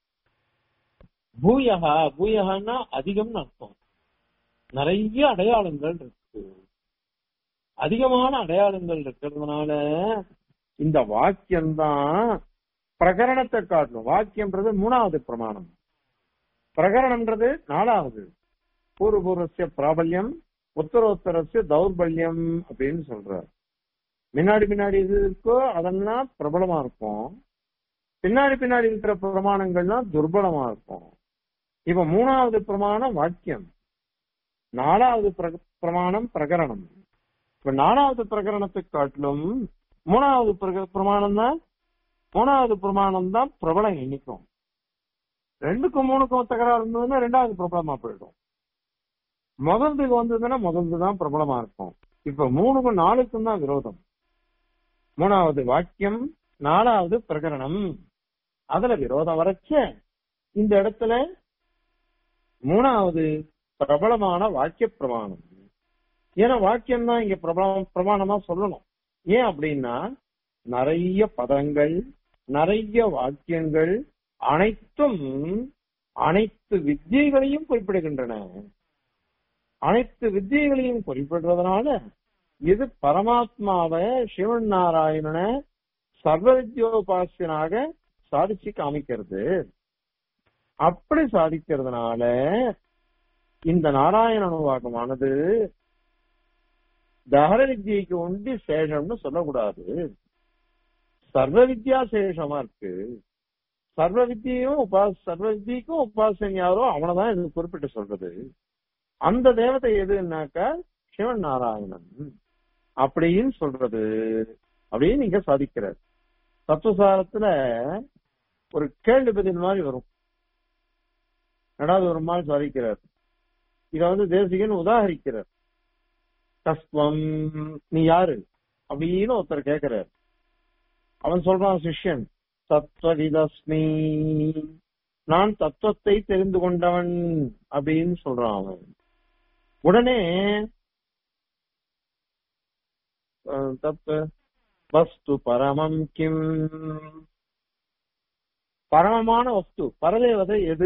பூயகா பூயகான்னா அதிகம்னு அர்த்தம் நிறைய அடையாளங்கள் இருக்கு அதிகமான அடையாளங்கள் இருக்கிறதுனால இந்த வாக்கியம்தான் பிரகரணத்தை காட்டணும் வாக்கியம்ன்றது மூணாவது பிரமாணம் பிரகரணம்ன்றது நாலாவது பூர்வபூர்வசிய பிராபல்யம் உத்தரோத்தரஸ்ய தௌர்பல்யம் அப்படின்னு சொல்றார் முன்னாடி பின்னாடி இது இருக்கோ அதெல்லாம் பிரபலமா இருக்கும் பின்னாடி பின்னாடி இருக்கிற பிரமாணங்கள்லாம் துர்பலமா இருக்கும் இப்ப மூணாவது பிரமாணம் வாக்கியம் நாலாவது பிர- பிரமாணம் பிரகரணம் இப்ப நாலாவது பிரகரணத்தை காட்டிலும் மூணாவது பிரக- பிரமாணம் தான் மூணாவது பிரமாணம் தான் பிரபலம் எண்ணிக்கும் ரெண்டுக்கும் மூணுக்கும் தகராறு இருந்ததுன்னா ரெண்டாவது பிரபலமா போயிடும் முதல்துக்கு வந்ததுன்னா முதல்து தான் பிரபலமா இருக்கும் இப்ப மூணுக்கும் நாலுக்கும் தான் விரோதம் மூணாவது வாக்கியம் நாலாவது பிரகரணம் அதுல விரோதம் வரைச்ச இந்த இடத்துல மூணாவது பிரபலமான வாக்கிய பிரமாணம் ஏன்னா வாக்கியம் தான் இங்க பிரபலம் பிரமாணமா சொல்லணும் ஏன் அப்படின்னா நிறைய பதங்கள் நிறைய வாக்கியங்கள் அனைத்தும் அனைத்து வித்தியைகளையும் குறிப்பிடுகின்றன அனைத்து வித்தியைகளையும் குறிப்பிடுறதுனால இது பரமாத்மாவை சிவன் நாராயணனை சர்வவித்யோபாசியனாக சாதிச்சு காமிக்கிறது அப்படி சாதிக்கிறதுனால இந்த நாராயண அனுவாகமானது தகர வித்யைக்கு ஒண்டி சேஷம்னு சொல்லக்கூடாது சர்வ வித்யா சேஷமா இருக்கு சர்வ வித்தியும் உபா சர்வ வித்தியக்கும் உபாசன் யாரோ அவனைதான் இது குறிப்பிட்டு சொல்றது அந்த தேவதை எதுன்னாக்கா சிவன் நாராயணன் அப்படின்னு சொல்றது அப்படின்னு நீங்க சாதிக்கிறார் தத்துவசாரத்துல ஒரு கேள்வி பதில் மாதிரி வரும் ரெண்டாவது ஒரு மாதிரி சாதிக்கிறார் இத வந்து தேசிகன் உதாகரிக்கிறார் கஸ்வம் நீ யாரு அப்படின்னு ஒருத்தர் கேக்குறார் அவன் சொல்றான் சிஷ்யன் தத்வவிதஸ்மி நான் தத்துவத்தை தெரிந்து கொண்டவன் அப்படின்னு சொல்றான் அவன் உடனே அஹ், தத் வஸ்து பரமம் கிம் பரமமான வஸ்து பரதேவதை எது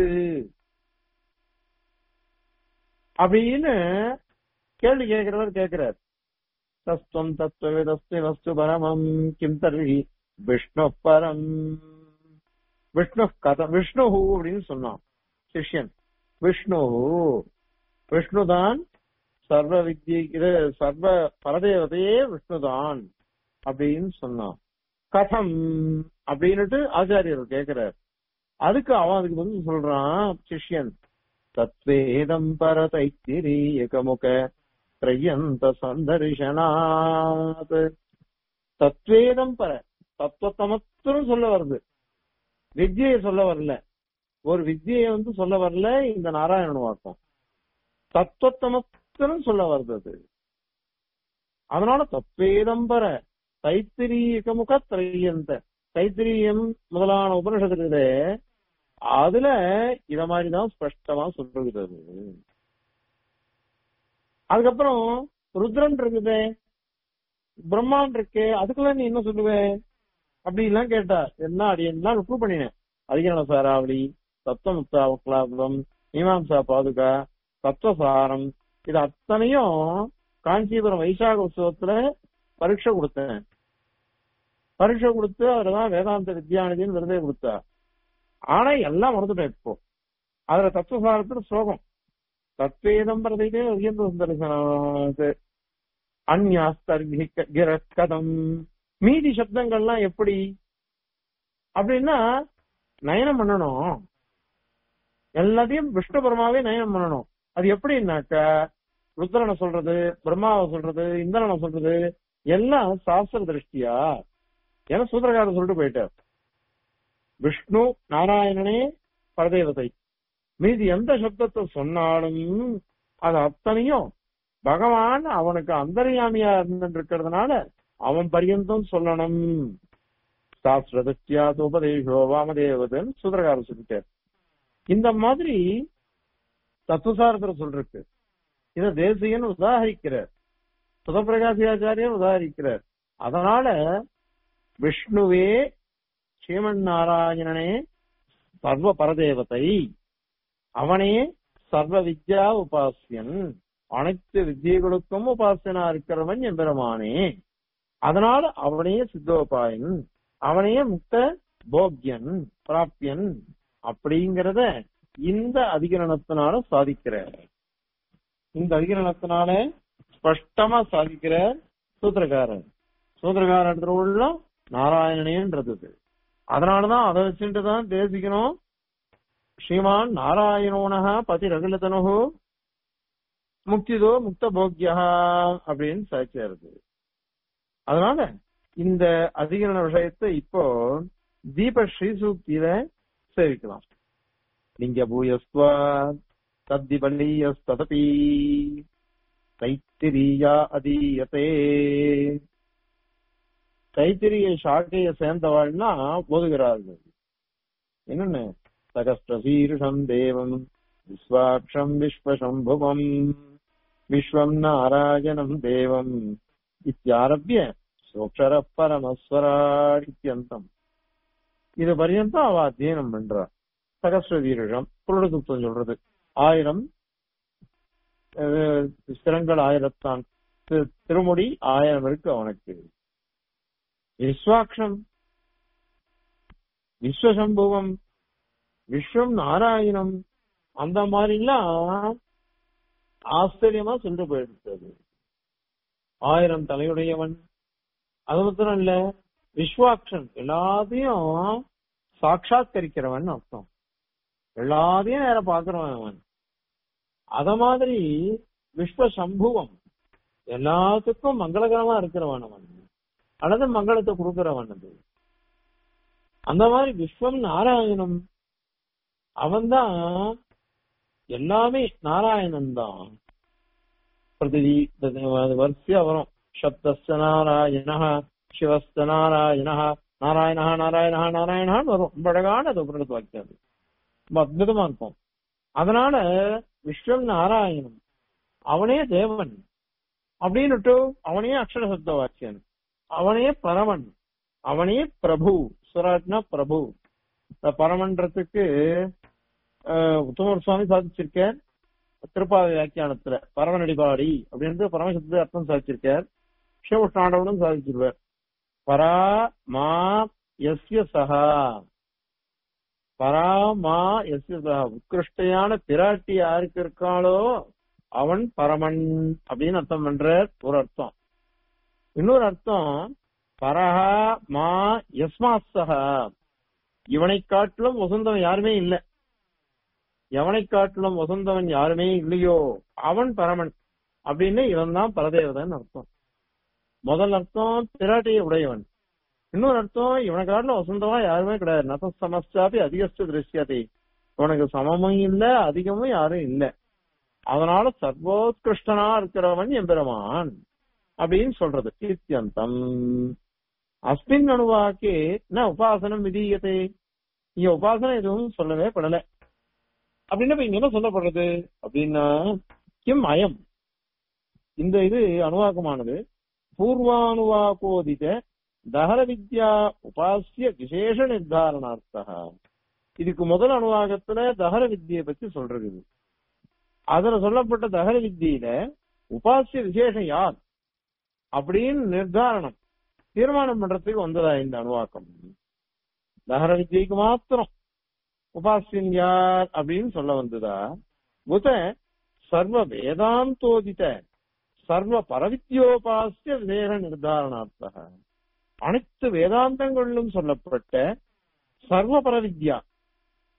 அப்படின்னு கேள்வி கேட்கிறவர் கேட்கிறார் தஸ்துவம் தத்துவவிதஸ்து வஸ்து பரமம் கிம் தர்வி விஷ்ணு பரம் விஷ்ணு கத விஷ்ணு அப்படின்னு சொன்னான் சிஷ்யன் விஷ்ணு விஷ்ணுதான் சர்வ வித்யை இது சர்வ பரதேவதையே விஷ்ணுதான் அப்படின்னு சொன்னான் கதம் அப்படின்னுட்டு ஆச்சாரியர் கேக்குறார் அதுக்கு அவன் அதுக்கு வந்து சொல்றான் சிஷ்யன் தத்வேதம் பரதைத்திரி ஏகமுக திரையந்த சந்தரிசனாத் தத்வேதம் பர தத்துவத்தை மாத்திரம் சொல்ல வருது வித்யை சொல்ல வரல ஒரு வித்யை வந்து சொல்ல வரல இந்த நாராயணன் வாக்கம் தத்துவத்தை மாத்திரம் சொல்ல வருது அது அதனால தத்வேதம் பர தைத்திரியமுக திரையந்த தைத்திரியம் முதலான உபனிஷத்துக்கு அதுல இத மாதிரிதான் ஸ்பஷ்டமா சொல்லுகிறது அதுக்கப்புறம் ருத்ரன் இருக்குது பிரம்மான் இருக்கு அதுக்கெல்லாம் நீ என்ன சொல்லுவே அப்படி எல்லாம் கேட்டா என்ன அடி எல்லாம் ப்ரூவ் பண்ணினேன் அதிகரண சாராவளி தத்துவமுக்தாவக்லாபம் மீமாம்சா பாதுகா தத்துவசாரம் இது அத்தனையும் காஞ்சிபுரம் வைசாக உற்சவத்துல பரீட்சை கொடுத்தேன் பரீட்சை கொடுத்து அவர்தான் வேதாந்த வித்யாநிதின்னு விருதே கொடுத்தா ஆனா எல்லாம் மறந்துட்டேன் இப்போ அதுல தத்துவசாரத்துல ஸ்லோகம் தத்வேதம் பிரதையிலே உயர்ந்த சுந்தரசனாது அந்யாஸ்தர்கதம் மீதி சப்தங்கள்லாம் எப்படி அப்படின்னா நயனம் பண்ணணும் எல்லாத்தையும் விஷ்ணு பரமாவே நயனம் பண்ணணும் அது எப்படின்னாக்க ருத்ரனை சொல்றது பிரம்மாவை சொல்றது இந்திரனை சொல்றது எல்லாம் சாஸ்திர திருஷ்டியா ஏன்னா சூத்திரக்காரர் சொல்லிட்டு போயிட்டார் விஷ்ணு நாராயணனே பரதேவதை மீதி எந்த சப்தத்தை சொன்னாலும் அது அத்தனையும் பகவான் அவனுக்கு அந்தர்யாமியா இருந்து இருக்கிறதுனால அவன் பரியந்தம் சொல்லணும் சாஸ்திர திருஷ்டியா உபதேசோ வாமதேவதன் சூத்திரக்காரர் சொல்லிட்டார் இந்த மாதிரி தத்துவசாரத்தில் சொல்றதுக்கு இத தேசியன் உதாகரிக்கிறார் சுதப்பிரகாசியாச்சாரியர் உதாகரிக்கிறார் அதனால விஷ்ணுவே ஸ்ரீமன் நாராயணனே சர்வ பரதேவதை அவனே சர்வ வித்யா உபாசியன் அனைத்து வித்தியைகளுக்கும் உபாசனா இருக்கிறவன் எம்பெருமானே அதனால அவனே சித்தோபாயன் அவனே முக்த போக்யன் பிராப்தியன் அப்படிங்கறத இந்த அதிகரணத்தினால சாதிக்கிறார் இந்த அதிகரணத்தினால ஸ்பஷ்டமா சாதிக்கிற சூத்திரக்காரன் சூத்திரக்காரன் இடத்துல உள்ள நாராயணனேன்றது இது. அதனாலதான் அதை வச்சுட்டு தான் தேசிக்கணும் ஸ்ரீமான் நாராயணோனக பதி ரகுலதனு முக்திதோ முக்த போக்யா அப்படின்னு சாட்சியாருது அதனால இந்த அதிகரண விஷயத்தை இப்போ தீப ஸ்ரீசூக்தியில சேவிக்கலாம் லிங்க பூயஸ்வ தத்தி பள்ளீயஸ்ததபி தைத்திரியா அதீயத்தே தைத்திரிய சாக்கைய சேர்ந்தவாள்னா போதுகிறார்கள் என்னன்னு சகஸ்திரசீருஷம் தேவம் விஸ்வாட்சம் விஸ்வசம்புவம் விஸ்வம் நாராயணம் தேவம் இத்தியாரபிய சோக்ஷர பரமஸ்வராட் இத்தியந்தம் இது பரியந்தம் அவ அத்தியனம் பண்றா சகஸ்ர வீருஷம் புருடசுத்தம் சொல்றது ஆயிரம் அஹ், சிரங்கள் ஆயிரத்தான் தி- திருமுடி ஆயிரம் இருக்கு அவனுக்கு விஸ்வாட்சம் விஸ்வசம்புவம் விஸ்வம் நாராயணம் அந்த மாதிரிலாம் ஆச்சரியமா சென்று போயிடுறது ஆயிரம் தலையுடையவன் அது மாத்திரம் இல்ல விஸ்வாக்ஷன் எல்லாத்தையும் சாட்சாத்கரிக்கிறவன் அர்த்தம் எல்லாத்தையும் நேர பாக்குறவன் அவன் அத மாதிரி விஸ்வ சம்புவம் எல்லாத்துக்கும் மங்களகரமா இருக்கிறவன் அவன் அல்லது மங்களத்தை கொடுக்கிறவன் அது அந்த மாதிரி விஸ்வம் நாராயணம் அவன்தான் எல்லாமே நாராயணன் தான் பிரதிதி அது வரிசையா வரும் சப்தஸ்த நாராயண சிவஸ்த நாராயண நாராயண நாராயண நாராயணான்னு வரும் ரொம்ப அழகான அது உபரிடத்து வாக்கியம் அது ரொம்ப அற்புதமா இருக்கும் அதனால விஸ்வம் நாராயணம் அவனே தேவன் அப்படின்னுட்டு அவனே அக்ஷர சப்த வாக்கியன் அவனே பரமன் அவனே பிரபு சுராட்னா பிரபு இந்த பரமன்றதுக்கு அஹ், உத்தமர் சுவாமி சாதிச்சிருக்கார் திருப்பாவை வியாக்கியானத்துல பரமநடிபாடி அப்படின்றது பரமசப்த அர்த்தம் சாதிச்சிருக்கார் சிவஷ்ணாண்டவனும் சாதிச்சிருவார் பரா மா எஸ்ய சகா பரா மா எஸ்ய சகா உத்கிருஷ்டையான பிராட்டி யாருக்கு இருக்காளோ அவன் பரமன் அப்படின்னு அர்த்தம் பண்ற ஒரு அர்த்தம் இன்னொரு அர்த்தம் பரஹா மா யஸ்மாத் சகா இவனை காட்டிலும் வசந்தவன் யாருமே இல்ல எவனை காட்டிலும் வசந்தவன் யாருமே இல்லையோ அவன் பரமன் அப்படின்னு இவன் தான் பரதேவதன் அர்த்தம் முதல் அர்த்தம் பிராட்டியை உடையவன் இன்னொரு அர்த்தம் இவனை காட்டிலும் வசந்தவா யாருமே கிடையாது நத சமஸ்தாபி அதிகஸ்ட திருஷ்யத்தை இவனுக்கு சமமும் இல்ல அதிகமும் யாரும் இல்ல அதனால சர்வோத்கிருஷ்டனா இருக்கிறவன் எம்பெருமான் அப்படின்னு சொல்றது இத்தியந்தம் அஸ்மின் அணுவாக்கே என்ன உபாசனம் விதீயத்தை இங்க உபாசனம் எதுவும் சொல்லவே படல அப்படின்னு இப்ப இங்க என்ன சொல்லப்படுறது அப்படின்னா கிம் அயம் இந்த இது அணுவாக்கமானது பூர்வானுவாகோதித தகர வித்யா உபாசிய விசேஷ நிர்தாரணார்த்தா இதுக்கு முதல் அணுவாகத்துல தகர வித்தியை பத்தி சொல்றது இது. அதுல சொல்லப்பட்ட தகர வித்தியில உபாசிய விசேஷம் யார் அப்படின்னு நிர்தாரணம் தீர்மானம் பண்றதுக்கு வந்ததா இந்த அணுவாக்கம் தகர வித்தியைக்கு மாத்திரம் உபாசியன் யார் அப்படின்னு சொல்ல வந்ததா புத சர்வ வேதாந்தோதித சர்வ பரவித்யோபாசிய விசேஷ நிர்தாரணார்த்தா அனைத்து வேதாந்தங்களிலும் சொல்லப்பட்ட சர்வ பரவித்யா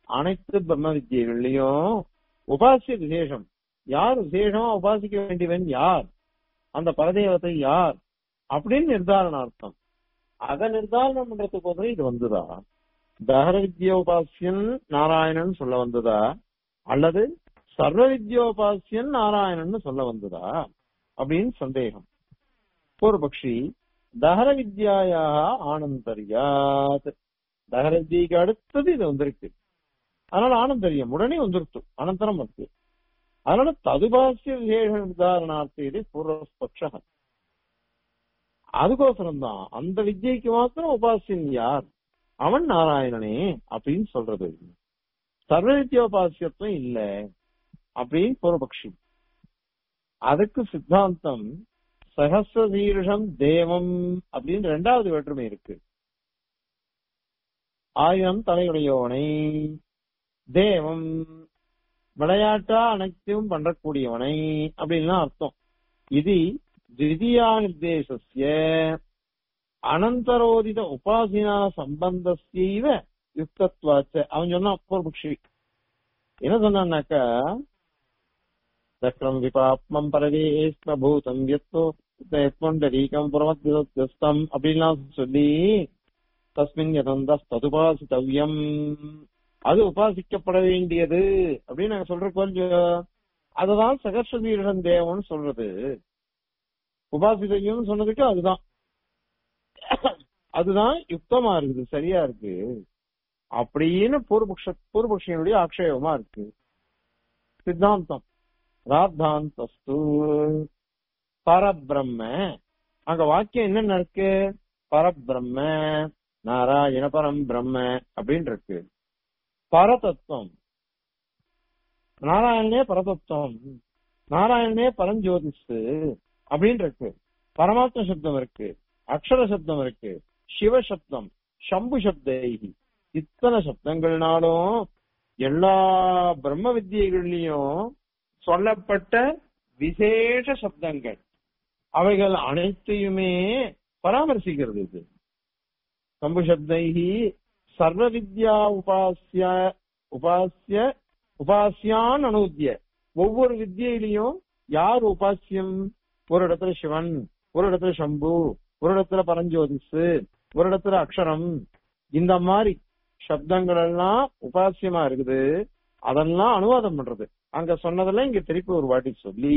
அனைத்து பிரம்ம வித்தியைகள்லயும் உபாசிய விசேஷம் யார் விசேஷமா உபாசிக்க வேண்டியவன் யார் அந்த பரதேவத்தை யார் அப்படின்னு நிர்தாரணார்த்தம் அதை நிர்தாரணம் பண்றதுக்கு போது இது வந்துதா தகர வித்யோபாசியன் நாராயணன் சொல்ல வந்ததா அல்லது சர்வ வித்யோபாசியன் நாராயணன் சொல்ல வந்ததா அப்படின்னு சந்தேகம் பூர்வபக்ஷி தகர வித்யாயா ஆனந்தரியாத் தகர வித்யைக்கு அடுத்தது இது வந்திருக்கு அதனால ஆனந்தரியம் உடனே வந்துருத்து அனந்தரம் வந்து அதனால ததுபாசிய விசேஷ நிர்தாரணார்த்த இது பூர்வபக்ஷ அதுக்கோசரம் தான் அந்த வித்யைக்கு மாத்திரம் உபாசியன் யார் அவன் நாராயணனே அப்படின்னு சொல்றது சர்வ வித்யோபாசியத்துவம் இல்ல அப்படின்னு பூர்வபக்ஷி அதுக்கு சித்தாந்தம் சகசிரசீருஷம் தேவம் அப்படின்னு ரெண்டாவது வேற்றுமை இருக்கு ஆயிரம் தலையுடையவனை தேவம் விளையாட்டா அனைத்தையும் பண்றக்கூடியவனை அப்படின்லாம் அர்த்தம் இது திவிதியா நிர்தேசஸ்ய அனந்தரோதித உபாசினா சம்பந்தஸ்யைவ யுக்தத்வாச்ச அவன் சொன்னான் பூர்வபக்ஷி என்ன சொன்னான்னாக்கா சக்கரம் விபாப்மம் பரவேஸ்ம பூதம் எத்தோ எத்மண்டரீகம் புறமத்தியம் அப்படின்லாம் சொல்லி தஸ்மின் யதந்த ததுபாசித்தவ்யம் அது உபாசிக்கப்பட வேண்டியது அப்படின்னு நாங்க சொல்ற கொஞ்சம் அதுதான் சகஸ்வதீரன் தேவன் சொல்றது உபாசிதையும் சொன்னதுக்கு அதுதான் அதுதான் யுக்தமா இருக்குது சரியா இருக்கு அப்படின்னு பூர்வபக்ஷ பூர்வபக்ஷனுடைய ஆக்ஷேபமா இருக்கு சித்தாந்தம் ராத்தாந்தஸ்து பரபிரம்ம அங்க வாக்கியம் என்னென்ன இருக்கு பரபிரம்ம நாராயண பரம் பிரம்ம அப்படின்னு இருக்கு பரதத்துவம் நாராயணனே பரதத்துவம் நாராயணனே பரஞ்சோதிஷு அப்படின்னு இருக்கு பரமாத்ம சப்தம் இருக்கு அக்ஷர சப்தம் இருக்கு சிவ சப்தம் சம்பு சப்தைகி இத்தனை சப்தங்கள்னாலும் எல்லா பிரம்ம வித்தியைகள்லயும் சொல்லப்பட்ட விசேஷ சப்தங்கள் அவைகள் அனைத்தையுமே பராமரிசிக்கிறது இது சம்பு சப்தைகி சர்வ வித்யா உபாசிய உபாசிய உபாசியான் அனூத்திய ஒவ்வொரு வித்தியிலையும் யார் உபாசியம் ஒரு இடத்துல சிவன் ஒரு இடத்துல சம்பு ஒரு இடத்துல பரஞ்சோதிசு ஒரு இடத்துல அக்ஷரம் இந்த மாதிரி சப்தங்கள் எல்லாம் உபாசியமா இருக்குது அதெல்லாம் அனுவாதம் பண்றது அங்க சொன்னதெல்லாம் இங்க திருப்பி ஒரு வாட்டி சொல்லி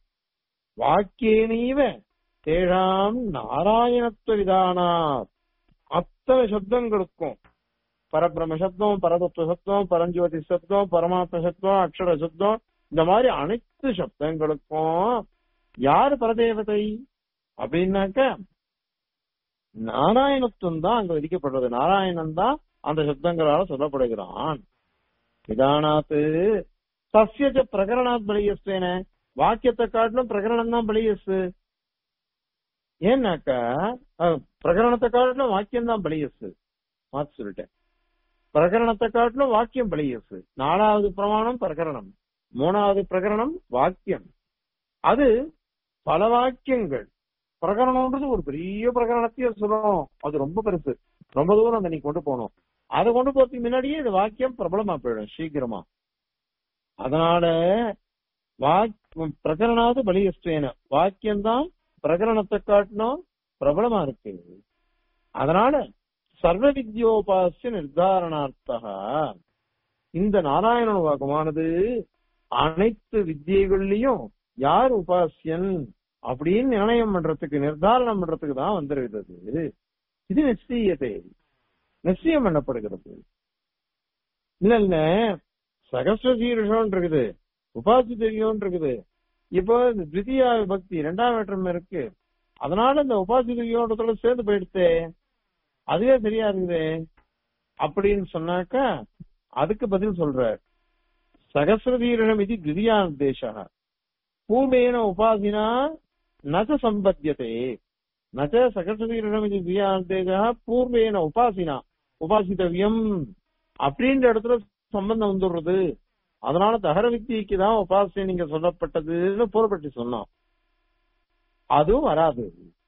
வாக்கியனீவ தேழாம் நாராயணத்துவ விதானா அத்தனை சப்தங்களுக்கும் பரபிரம சப்தம் பரதத்துவ சப்தம் பரஞ்சோதி சப்தம் பரமாத்ம சப்தம் அக்ஷர சப்தம் இந்த மாதிரி அனைத்து சப்தங்களுக்கும் யாரு பரதேவதை அப்படின்னாக்க நாராயணத்துவம் தான் அங்க விதிக்கப்படுறது நாராயணன் தான் அந்த சப்தங்களால சொல்லப்படுகிறான் விதானாத்து சசியச்ச பிரகரணாத் பலியஸ்வேன வாக்கியத்தை காட்டிலும் பிரகரணம் தான் பலியஸ் ஏன்னாக்கா பிரகரணத்தை காட்டிலும் வாக்கியம் தான் பலியஸ் மாத்து சொல்லிட்டேன் பிரகரணத்தை காட்டிலும் வாக்கியம் பலியஸ் நாலாவது பிரமாணம் பிரகரணம் மூணாவது பிரகரணம் வாக்கியம் அது பல வாக்கியங்கள் பிரகரணம்ன்றது ஒரு பெரிய பிரகரணத்தையே சொல்லணும் அது ரொம்ப பெருசு ரொம்ப தூரம் அந்த நீ கொண்டு போகணும் அதை கொண்டு போறதுக்கு முன்னாடியே இந்த வாக்கியம் பிரபலமா போயிடும் சீக்கிரமா அதனால வாக் பிரகரணாவது பலியஸ்வேன வாக்கியம் தான் பிரகரணத்தை காட்டினோம் பிரபலமா இருக்கு அதனால சர்வ வித்யோபாசிய நிர்தாரணார்த்தகா இந்த நாராயண வாக்கமானது அனைத்து வித்தியைகள்லயும் யார் உபாசியன் அப்படின்னு நிர்ணயம் பண்றதுக்கு நிர்தாரணம் பண்றதுக்கு தான் வந்திருக்கிறது இது நிச்சயத்தை நிச்சயம் பண்ணப்படுகிறது இல்ல இல்ல சகஸ்வசீருஷம் இருக்குது உபாசி தெரியும் இருக்குது இப்போ இந்த திவிதியா விபக்தி இரண்டாம் வேற்றம் இருக்கு அதனால இந்த உபாசி தெரியோன்றதோட சேர்ந்து போயிடுத்து அதுவே சரியா இருக்குது அப்படின்னு சொன்னாக்கா அதுக்கு பதில் சொல்ற சகசிரதீரணம் இது திவிதியா நிர்தேசா பூர்வேன உபாசினா நச்ச சம்பத்தியதே நச்ச சகசிரதீரணம் இது திவிதியா நிர்தேசா பூர்வேன உபாசினா உபாசித்தவியம் அப்படின்ற இடத்துல சம்பந்தம் வந்துடுறது அதனால தகர வித்தியைக்கு தான் உபாசனை நீங்க சொல்லப்பட்டதுன்னு பூர்வப்பட்டு சொன்னோம் அதுவும் வராது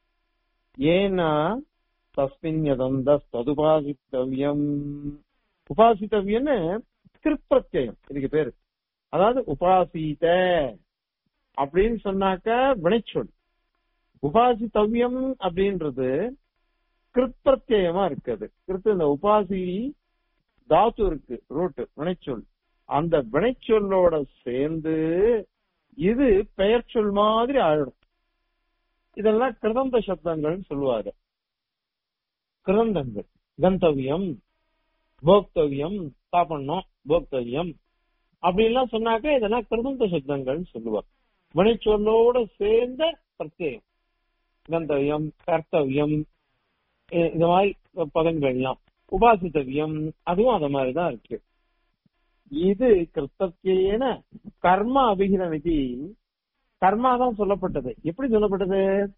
ஏன்னா தஸ்மின் யதந்த ததுபாசித்தவியம் உபாசித்தவியன்னு கிருப்பிரத்யம் இதுக்கு பேரு அதாவது உபாசீத அப்படின்னு சொன்னாக்க வினைச்சொல் உபாசித்தவ்யம் அப்படின்றது கிருப்பிரத்யமா இருக்குது கிருத்து இந்த உபாசி தாத்து இருக்கு ரூட் வினைச்சொல் அந்த வினைச்சொல்லோட சேர்ந்து இது பெயர் சொல் மாதிரி ஆயிடும் இதெல்லாம் கிருதந்த சப்தங்கள் சொல்லுவாரு கிருதந்தங்கள் கந்தவியம் போக்தவியம் சாப்பிடணும் போக்தவியம் அப்படின்லாம் சொன்னாக்க இதெல்லாம் கிருதந்த சப்தங்கள் சொல்லுவார் வினைச்சொல்லோட சேர்ந்த பிரத்யேகம் கந்தவியம் கர்த்தவியம் இ- இந்த மாதிரி பதங்கள்லாம் உபாசித்தவியம் அதுவும் அந்த மாதிரிதான் இருக்கு இது கிருத்தத்தியேன கர்ம அபிகிரமிதி கர்மா தான் சொல்லப்பட்டது எப்படி சொல்லப்பட்டது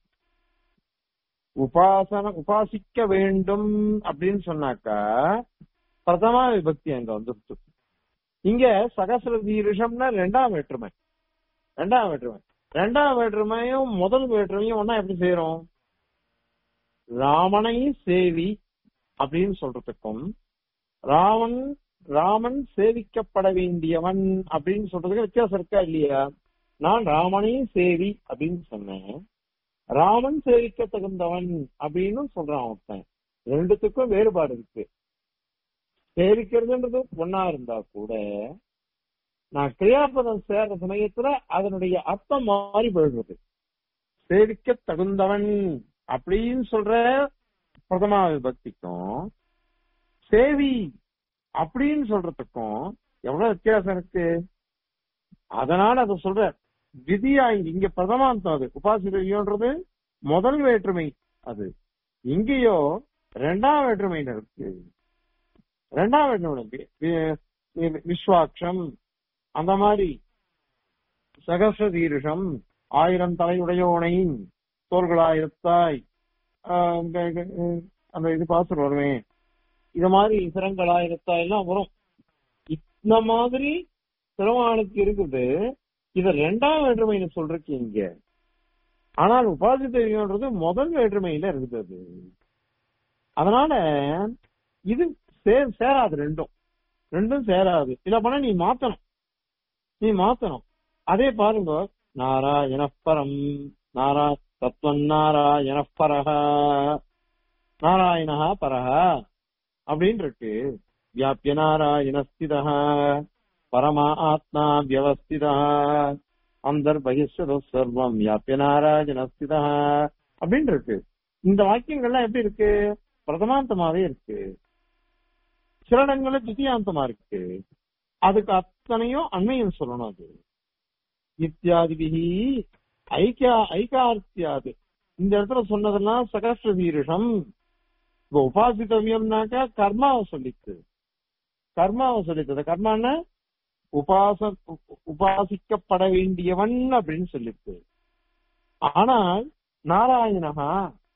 உபாசன உபாசிக்க வேண்டும் அப்படின்னு சொன்னாக்கா பிரதமா விபக்தி அங்க வந்துருச்சு இங்க சகசிர தீருஷம்னா ரெண்டாம் வேற்றுமை ரெண்டாம் வேற்றுமை ரெண்டாம் வேற்றுமையும் முதல் வேற்றுமையும் ஒன்னா எப்படி செய்யறோம் ராமனை சேவி அப்படின்னு சொல்றதுக்கும் ராமன் ராமன் சேவிக்கப்பட வேண்டியவன் அப்படின்னு சொல்றதுக்கு வித்தியாசம் இருக்கா இல்லையா நான் ராமனை சேவி அப்படின்னு சொன்னேன் ராமன் சேவிக்க தகுந்தவன் அப்படின்னு சொல்றான் ஒருத்தன் ரெண்டுத்துக்கும் வேறுபாடு இருக்கு சேவிக்கிறதுன்றது ஒன்னா இருந்தா கூட நான் கிரியாபதம் சேர்ற சமயத்துல அதனுடைய அர்த்தம் மாறி போயிடுறது சேவிக்க தகுந்தவன் அப்படின்னு சொல்ற பிரதமா விபக்திக்கும் சேவி அப்படின்னு சொல்றதுக்கும் எவ்வளவு வித்தியாசம் இருக்கு அதனால அதை சொல்ற விதியா இங்க இங்க பிரதமாந்தம் அது உபாசிதவியோன்றது முதல் வேற்றுமை அது இங்கேயோ ரெண்டாம் வேற்றுமையில இருக்கு ரெண்டாம் வேற்றுமை இருக்கு. வி- வி- விஸ்வாட்சம் அந்த மாதிரி சகச தீருஷம் ஆயிரம் தலையுடையோனை தோள்களாயிரத்தாய் ஆஹ் இந்த- இந்த- அந்த இது பாசல் வருவேன் இது மாதிரி சிறங்களாயிரத்தாய் எல்லாம் வரும் இந்த மாதிரி பெருமாளுக்கு இருக்குது இது ரெண்டாம் வேற்றுமையில சொல்றக்கு இங்க ஆனால் உபாசி தெய்வம்ன்றது முதல் வேற்றுமையில இருக்குது அது அதனால இது சே- சேராது ரெண்டும் ரெண்டும் சேராது இத பண்ண நீ மாத்தணும் நீ மாத்தணும் அதே பாருங்க நாராயண பரம் நாரா தத்துவம் நாராயண பரஹ நாராயணா பரஹ அப்படின்னு இருக்கு வியாபிய நாராயண ஸ்திதா பரமா ஆத்மா வியவஸ்திதா அந்தர்பகிஷ்ட சர்வம் வியாபிய நாராயண ஸ்திதா அப்படின்னு இருக்கு இந்த வாக்கியங்கள்லாம் எப்படி இருக்கு பிரதமாந்தமாவே இருக்கு சில இடங்கள்ல தித்தியாந்தமா இருக்கு அதுக்கு அத்தனையும் அண்மையும் சொல்லணும் அது இத்தியாதிபிகி ஐக்கியா ஐகார்த்தியாது இந்த இடத்துல சொன்னதெல்லாம் சகஸ்ர வீருஷம் இப்ப உபாசித்தவியம்னாக்கா கர்மாவை சொல்லித்து கர்மாவை சொல்லித்தது கர்மான உபாச உ- உபாசிக்கப்பட வேண்டியவன் அப்படின்னு சொல்லித்து ஆனால் நாராயணகா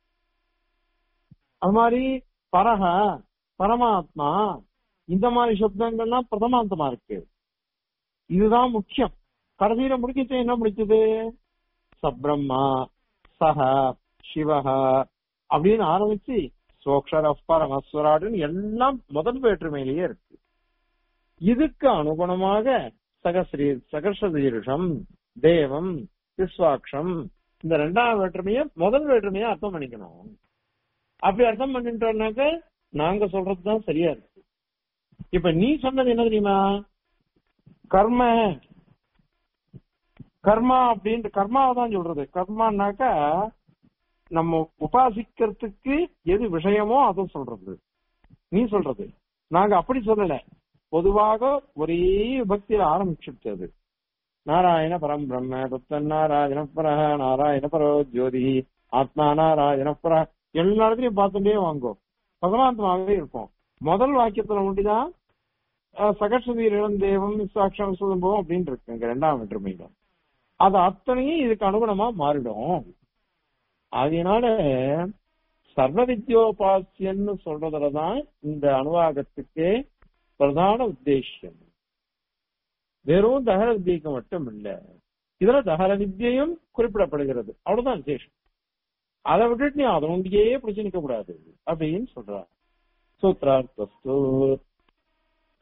அது மாதிரி பரஹ பரமாத்மா இந்த மாதிரி சப்தங்கள்லாம் பிரதமாந்தமா இருக்கு இதுதான் முக்கியம் கடைசியில முடிக்கிச்சு என்ன முடிச்சது சப்ரம்மா சஹ சிவஹ அப்படின்னு ஆரம்பிச்சு சோக்ஷர பரமஸ்வராடுன்னு எல்லாம் முதல் வேற்றுமையிலேயே இருக்கு இதுக்கு அனுகுணமாக சகஸ்ரீ சகர்ஷதீருஷம் தேவம் விஸ்வாட்சம் இந்த ரெண்டாம் வேற்றுமைய முதல் வேற்றுமையை அர்த்தம் பண்ணிக்கணும் அப்படி அர்த்தம் பண்ணிட்டோம்னாக்க நாங்க சொல்றதுதான் சரியா இருக்கு இப்ப நீ சொன்னது என்ன தெரியுமா கர்ம கர்மா அப்படின்ற கர்மாவை தான் சொல்றது கர்மானாக்கா நம்ம உபாசிக்கிறதுக்கு எது விஷயமோ அதை சொல்றது நீ சொல்றது நாங்க அப்படி சொல்லல பொதுவாக ஒரே விபக்தியில ஆரம்பிச்சுட்டு அது நாராயண பரம் பிரம்ம தத்தன் நாராயண பரஹ நாராயண பரோ ஜோதி ஆத்மா நாராயண பர எல்லா இடத்துலயும் பார்த்துட்டே வாங்கும் பகவாந்தமாகவே இருக்கும் முதல் வாக்கியத்துல ஒண்டிதான் சகஸ்வதீர் இளந்தேவம் சாட்சம் சுதம்பம் அப்படின்னு இருக்கு இங்க ரெண்டாம் வேற்றுமையில அது அத்தனையும் இதுக்கு அனுகுணமா மாறிடும் அதனால சர்வ வித்யோபாசியன்னு சொல்றதுலதான் இந்த அனுவாகத்துக்கு பிரதான உத்தேசியம் வெறும் தகர வித்தியைக்கு மட்டும் இல்ல இதுல தகர வித்தியையும் குறிப்பிடப்படுகிறது அவ்வளவுதான் விசேஷம் அதை விட்டுட்டு நீ அதனுடையே பிடிச்சு நிக்க கூடாது அப்படின்னு சொல்றார் சூத்ரார்த்தஸ்து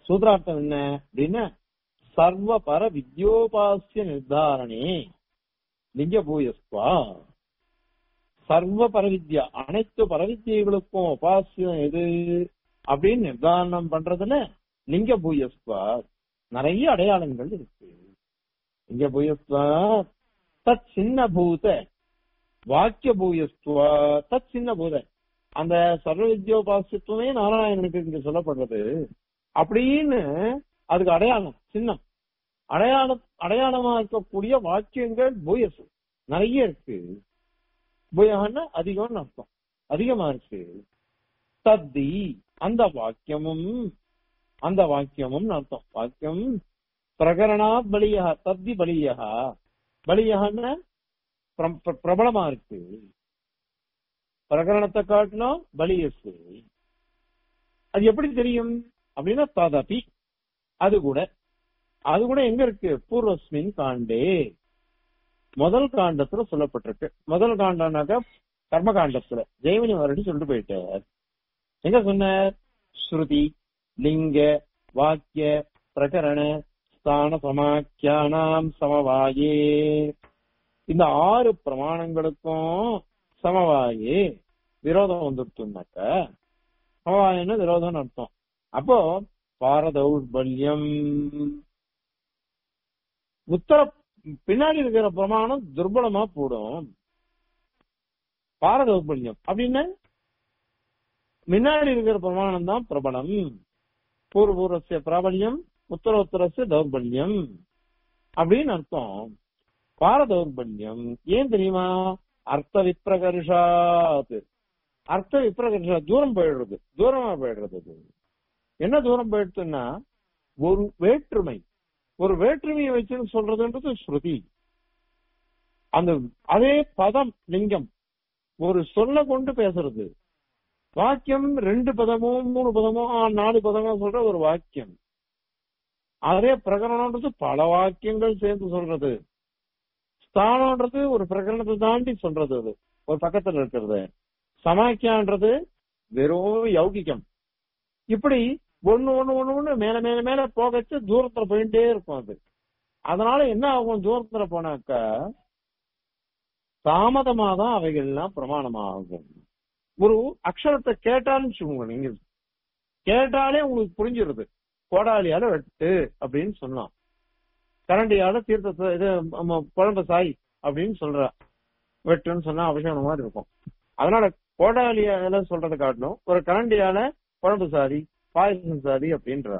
சூத்ரார்த்தம் என்ன அப்படின்னா சர்வ பர வித்யோபாசிய நிர்தாரணே லிங்க பூயஸ்வா சர்வ பரவித்யா அனைத்து பரவித்யைகளுக்கும் உபாசியம் எது அப்படின்னு நிர்தாரணம் பண்றதுல லிங்க பூயஸ்வா நிறைய அடையாளங்கள் இருக்கு லிங்க பூயஸ்வா தத் சின்ன பூத வாக்கிய பூயஸ்துவா தத் சின்ன பூத அந்த சர்வ வித்யோபாசித்துவமே நாராயணனுக்கு இங்க சொல்லப்படுறது அப்படின்னு அதுக்கு அடையாளம் சின்னம் அடையாளம் அடையாளமா இருக்கக்கூடிய வாக்கியங்கள் பூயஸ் நிறைய இருக்கு பூயகன்னா அதிகம்னு அர்த்தம் அதிகமா இருக்கு தத்தி அந்த வாக்கியமும் அந்த வாக்கியமும் அர்த்தம் வாக்கியம் பிரகரணா பலியா தத்தி பலியா பலியகன்னா பிர- பிர- பிரபலமா இருக்கு பிரகரணத்தை காட்டிலும் பலியஸ் அது எப்படி தெரியும் அப்படின்னா ததபி அது கூட அது கூட எங்க இருக்கு பூர்வஸ்மின் காண்டே முதல் காண்டத்துல சொல்லப்பட்டிருக்கு முதல் காண்டம்னாக்க கர்ம காண்டத்துல ஜெயமணி மறுபடி சொல்லிட்டு போயிட்டார் எங்க சொன்னார் ஸ்ருதி லிங்க வாக்கிய பிரகரண ஸ்தான சமாக்கியானாம் சமவாயே இந்த ஆறு பிரமாணங்களுக்கும் சமவாயே விரோதம் வந்துருச்சுனாக்க சமவாயம்னு விரோதம்னு அர்த்தம் அப்போ பாரதௌர்பல்யம் உத்தர பின்னாடி இருக்கிற பிரமாணம் துர்பலமா போடும் பாரதௌர்பல்யம் அப்படின்னா முன்னாடி இருக்கிற பிரமாணம் தான் பிரபலம் பூர்வபூர்வசிய பிராபல்யம் உத்தரோத்தரஸ்ய தௌர்பல்யம் அப்படின்னு அர்த்தம் பாரதௌர்பல்யம் ஏன் தெரியுமா அர்த்த விப்ரகர்ஷாத் அர்த்த விப்ரகர்ஷா தூரம் போயிடுறது தூரமா போயிடுறது அது என்ன தூரம் போயிடுச்சுன்னா ஒரு வேற்றுமை ஒரு வேற்றுமையை வச்சுன்னு சொல்றதுன்றது ஸ்ருதி அந்த அதே பதம் லிங்கம் ஒரு சொல்ல கொண்டு பேசுறது வாக்கியம் ரெண்டு பதமோ மூணு பதமோ ஆ, நாலு பதமோ சொல்ற ஒரு வாக்கியம் அதே பிரகரணம்ன்றது பல வாக்கியங்கள் சேர்ந்து சொல்றது ஸ்தானம்ன்றது ஒரு பிரகரணத்தை தாண்டி சொல்றது அது ஒரு பக்கத்துல இருக்கிறது சமாக்கியான்றது வெறும் யௌகிகம் இப்படி ஒண்ணு ஒண்ணு ஒண்ணு ஒண்ணு மேல மேல மேல போகச்சு தூரத்துல போயிட்டே இருக்கும் அது அதனால என்ன ஆகும் தூரத்துல போனாக்கா தாமதமா தான் அவைகள் எல்லாம் பிரமாணமாகும் ஒரு அக்ஷரத்தை கேட்டாலும் வச்சுக்கோங்க நீங்க கேட்டாலே உங்களுக்கு புரிஞ்சிருது கோடாலியால வெட்டு அப்படின்னு சொன்னான் கரண்டியால தீர்த்தத்தை இது ஆமா, குழம்பு சாய் அப்படின்னு சொல்றா வெட்டுன்னு சொன்னா அபிஷேகம் மாதிரி இருக்கும் அதனால கோடாலியால சொல்றதை காட்டணும் ஒரு கரண்டியால குழம்பு சாரி பாயசம் சாரி அப்படின்றா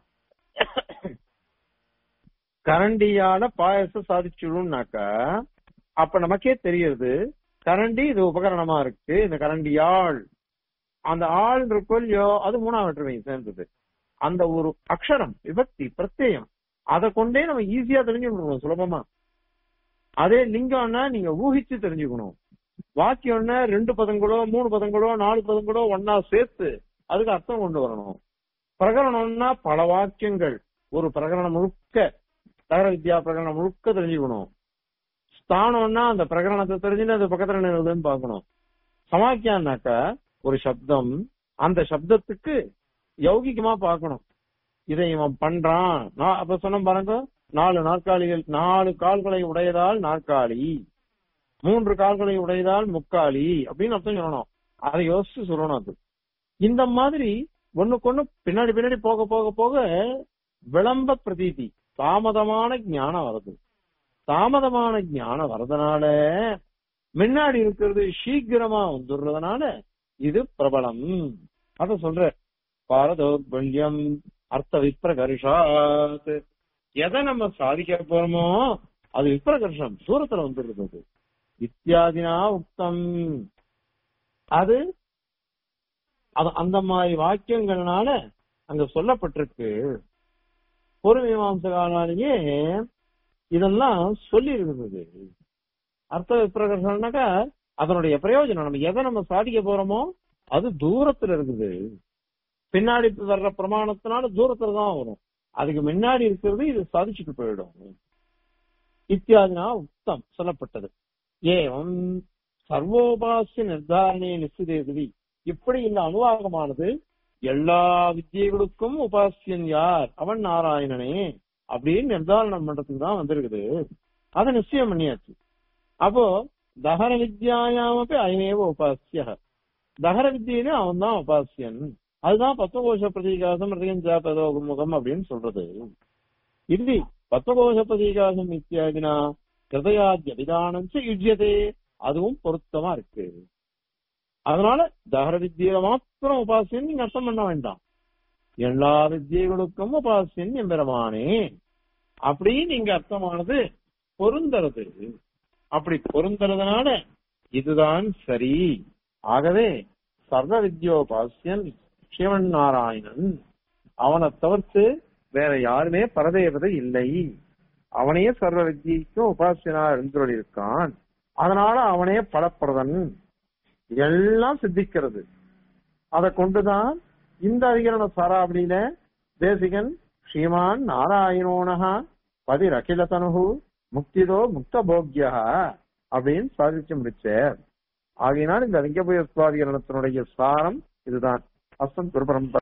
கரண்டியால பாயசம் சாதிச்சுடும்னாக்கா அப்ப நமக்கே தெரியுது கரண்டி இது உபகரணமா இருக்கு இந்த கரண்டியாள் அந்த ஆள் இருக்கோ இல்லையோ அது மூணாவது வேற்றுமை சேர்ந்தது அந்த ஒரு அக்ஷரம் விபக்தி பிரத்யயம் அதை கொண்டே நம்ம ஈஸியா தெரிஞ்சுக்கணும் சுலபமா அதே லிங்கம்னா நீங்க ஊகிச்சு தெரிஞ்சுக்கணும் வாக்கியம்னா ரெண்டு பதங்களோ மூணு பதங்களோ நாலு பதங்களோ ஒன்னா சேர்த்து அதுக்கு அர்த்தம் கொண்டு வரணும் பிரகரணம்னா பல வாக்கியங்கள் ஒரு பிரகரணம் முழுக்க தகர வித்யா பிரகரணம் முழுக்க தெரிஞ்சுக்கணும் ஸ்தானம்னா அந்த பிரகரணத்தை தெரிஞ்சுட்டு அது பக்கத்துல என்ன எழுதுன்னு பார்க்கணும் சமாக்கியான்னாக்கா ஒரு சப்தம் அந்த சப்தத்துக்கு யௌகிகமா பார்க்கணும் இதை இவன் பண்றான் நான் அப்ப சொன்ன பாருங்க நாலு நாற்காலிகள் நாலு கால்களை உடையதால் நாற்காலி மூன்று கால்களை உடையதால் முக்காலி அப்படின்னு அர்த்தம் சொல்லணும் அதை யோசிச்சு சொல்லணும் அது இந்த மாதிரி ஒண்ணுக்கொண்ணு பின்னாடி பின்னாடி போக போக போக விளம்ப பிரதீதி தாமதமான ஞானம் வருது தாமதமான ஞானம் வர்றதுனால முன்னாடி இருக்கிறது சீக்கிரமா வந்துடுறதுனால இது பிரபலம் அத சொல்ற பாரதோர்பல்யம் அர்த்த விப்ரகர்ஷாத் எதை நம்ம சாதிக்க போறோமோ அது விப்ரகர்ஷம் தூரத்துல வந்துடுறது அது இத்தியாதினா உக்தம் அது அது அந்த மாதிரி வாக்கியங்கள்னால அங்க சொல்லப்பட்டிருக்கு ஒரு மீமாம்சகாலாலேயே இதெல்லாம் சொல்லி இருக்குது அர்த்த விப்ரகர்ஷனாக்கா அதனுடைய பிரயோஜனம் நம்ம எதை நம்ம சாதிக்க போறோமோ அது தூரத்துல இருக்குது பின்னாடி வர்ற பிரமாணத்தினால தூரத்துல தான் வரும் அதுக்கு முன்னாடி இருக்கிறது இது சாதிச்சுட்டு போயிடும் இத்தியாதினா உத்தம் சொல்லப்பட்டது ஏவம் சர்வோபாசிய நிர்தாரணே நிச்சயதேதி இப்படி இந்த அனுவாகமானது எல்லா வித்தியைகளுக்கும் உபாசியன் யார் அவன் நாராயணனே அப்படின்னு நிர்தாரணம் பண்றதுக்கு தான் வந்திருக்குது அதை நிச்சயம் பண்ணியாச்சு அப்போ தகர வித்யாயாமப்பி அயமேவ உபாசிய தகர வித்தியில அவன் தான் உபாசியன் அதுதான் பத்மகோஷ பிரதீகாசம் ஹிருதயஞ்சாபதோ முகம் அப்படின்னு சொல்றது இது பத்மகோஷ பிரதீகாசம் இத்தியாதினா ஹிருதயாதி அபிதானம் யுஜ்யதே அதுவும் பொருத்தமா இருக்கு அதனால தகர வித்தியில மாத்திரம் உபாசியன் நீங்க அர்த்தம் பண்ண வேண்டாம் எல்லா வித்தியைகளுக்கும் உபாசியன் எம்பெருமானே அப்படின்னு இங்க அர்த்தமானது பொருந்தறது அப்படி பொருந்தறதுனால இதுதான் சரி ஆகவே சர்வ வித்யோபாசியன் சிவன் நாராயணன் அவனை தவிர்த்து வேற யாருமே பரதேவதை இல்லை அவனே சர்வ வித்தியைக்கும் உபாசியனா இருக்கான் அதனால அவனே பலப்பிரதன் எல்லாம் சித்திக்கிறது அதை கொண்டுதான் இந்த அதிகரண சாராவளியில தேசிகன் ஸ்ரீமான் நாராயணோனகா பதி ரகிலதனு முக்திதோ முக்த போக்யா அப்படின்னு சாதிச்சு முடிச்சார் ஆகையினால் இந்த லிங்கபுய சுவாதிகரணத்தினுடைய சாரம் இதுதான் அஸ்தம் குருபரம்பரை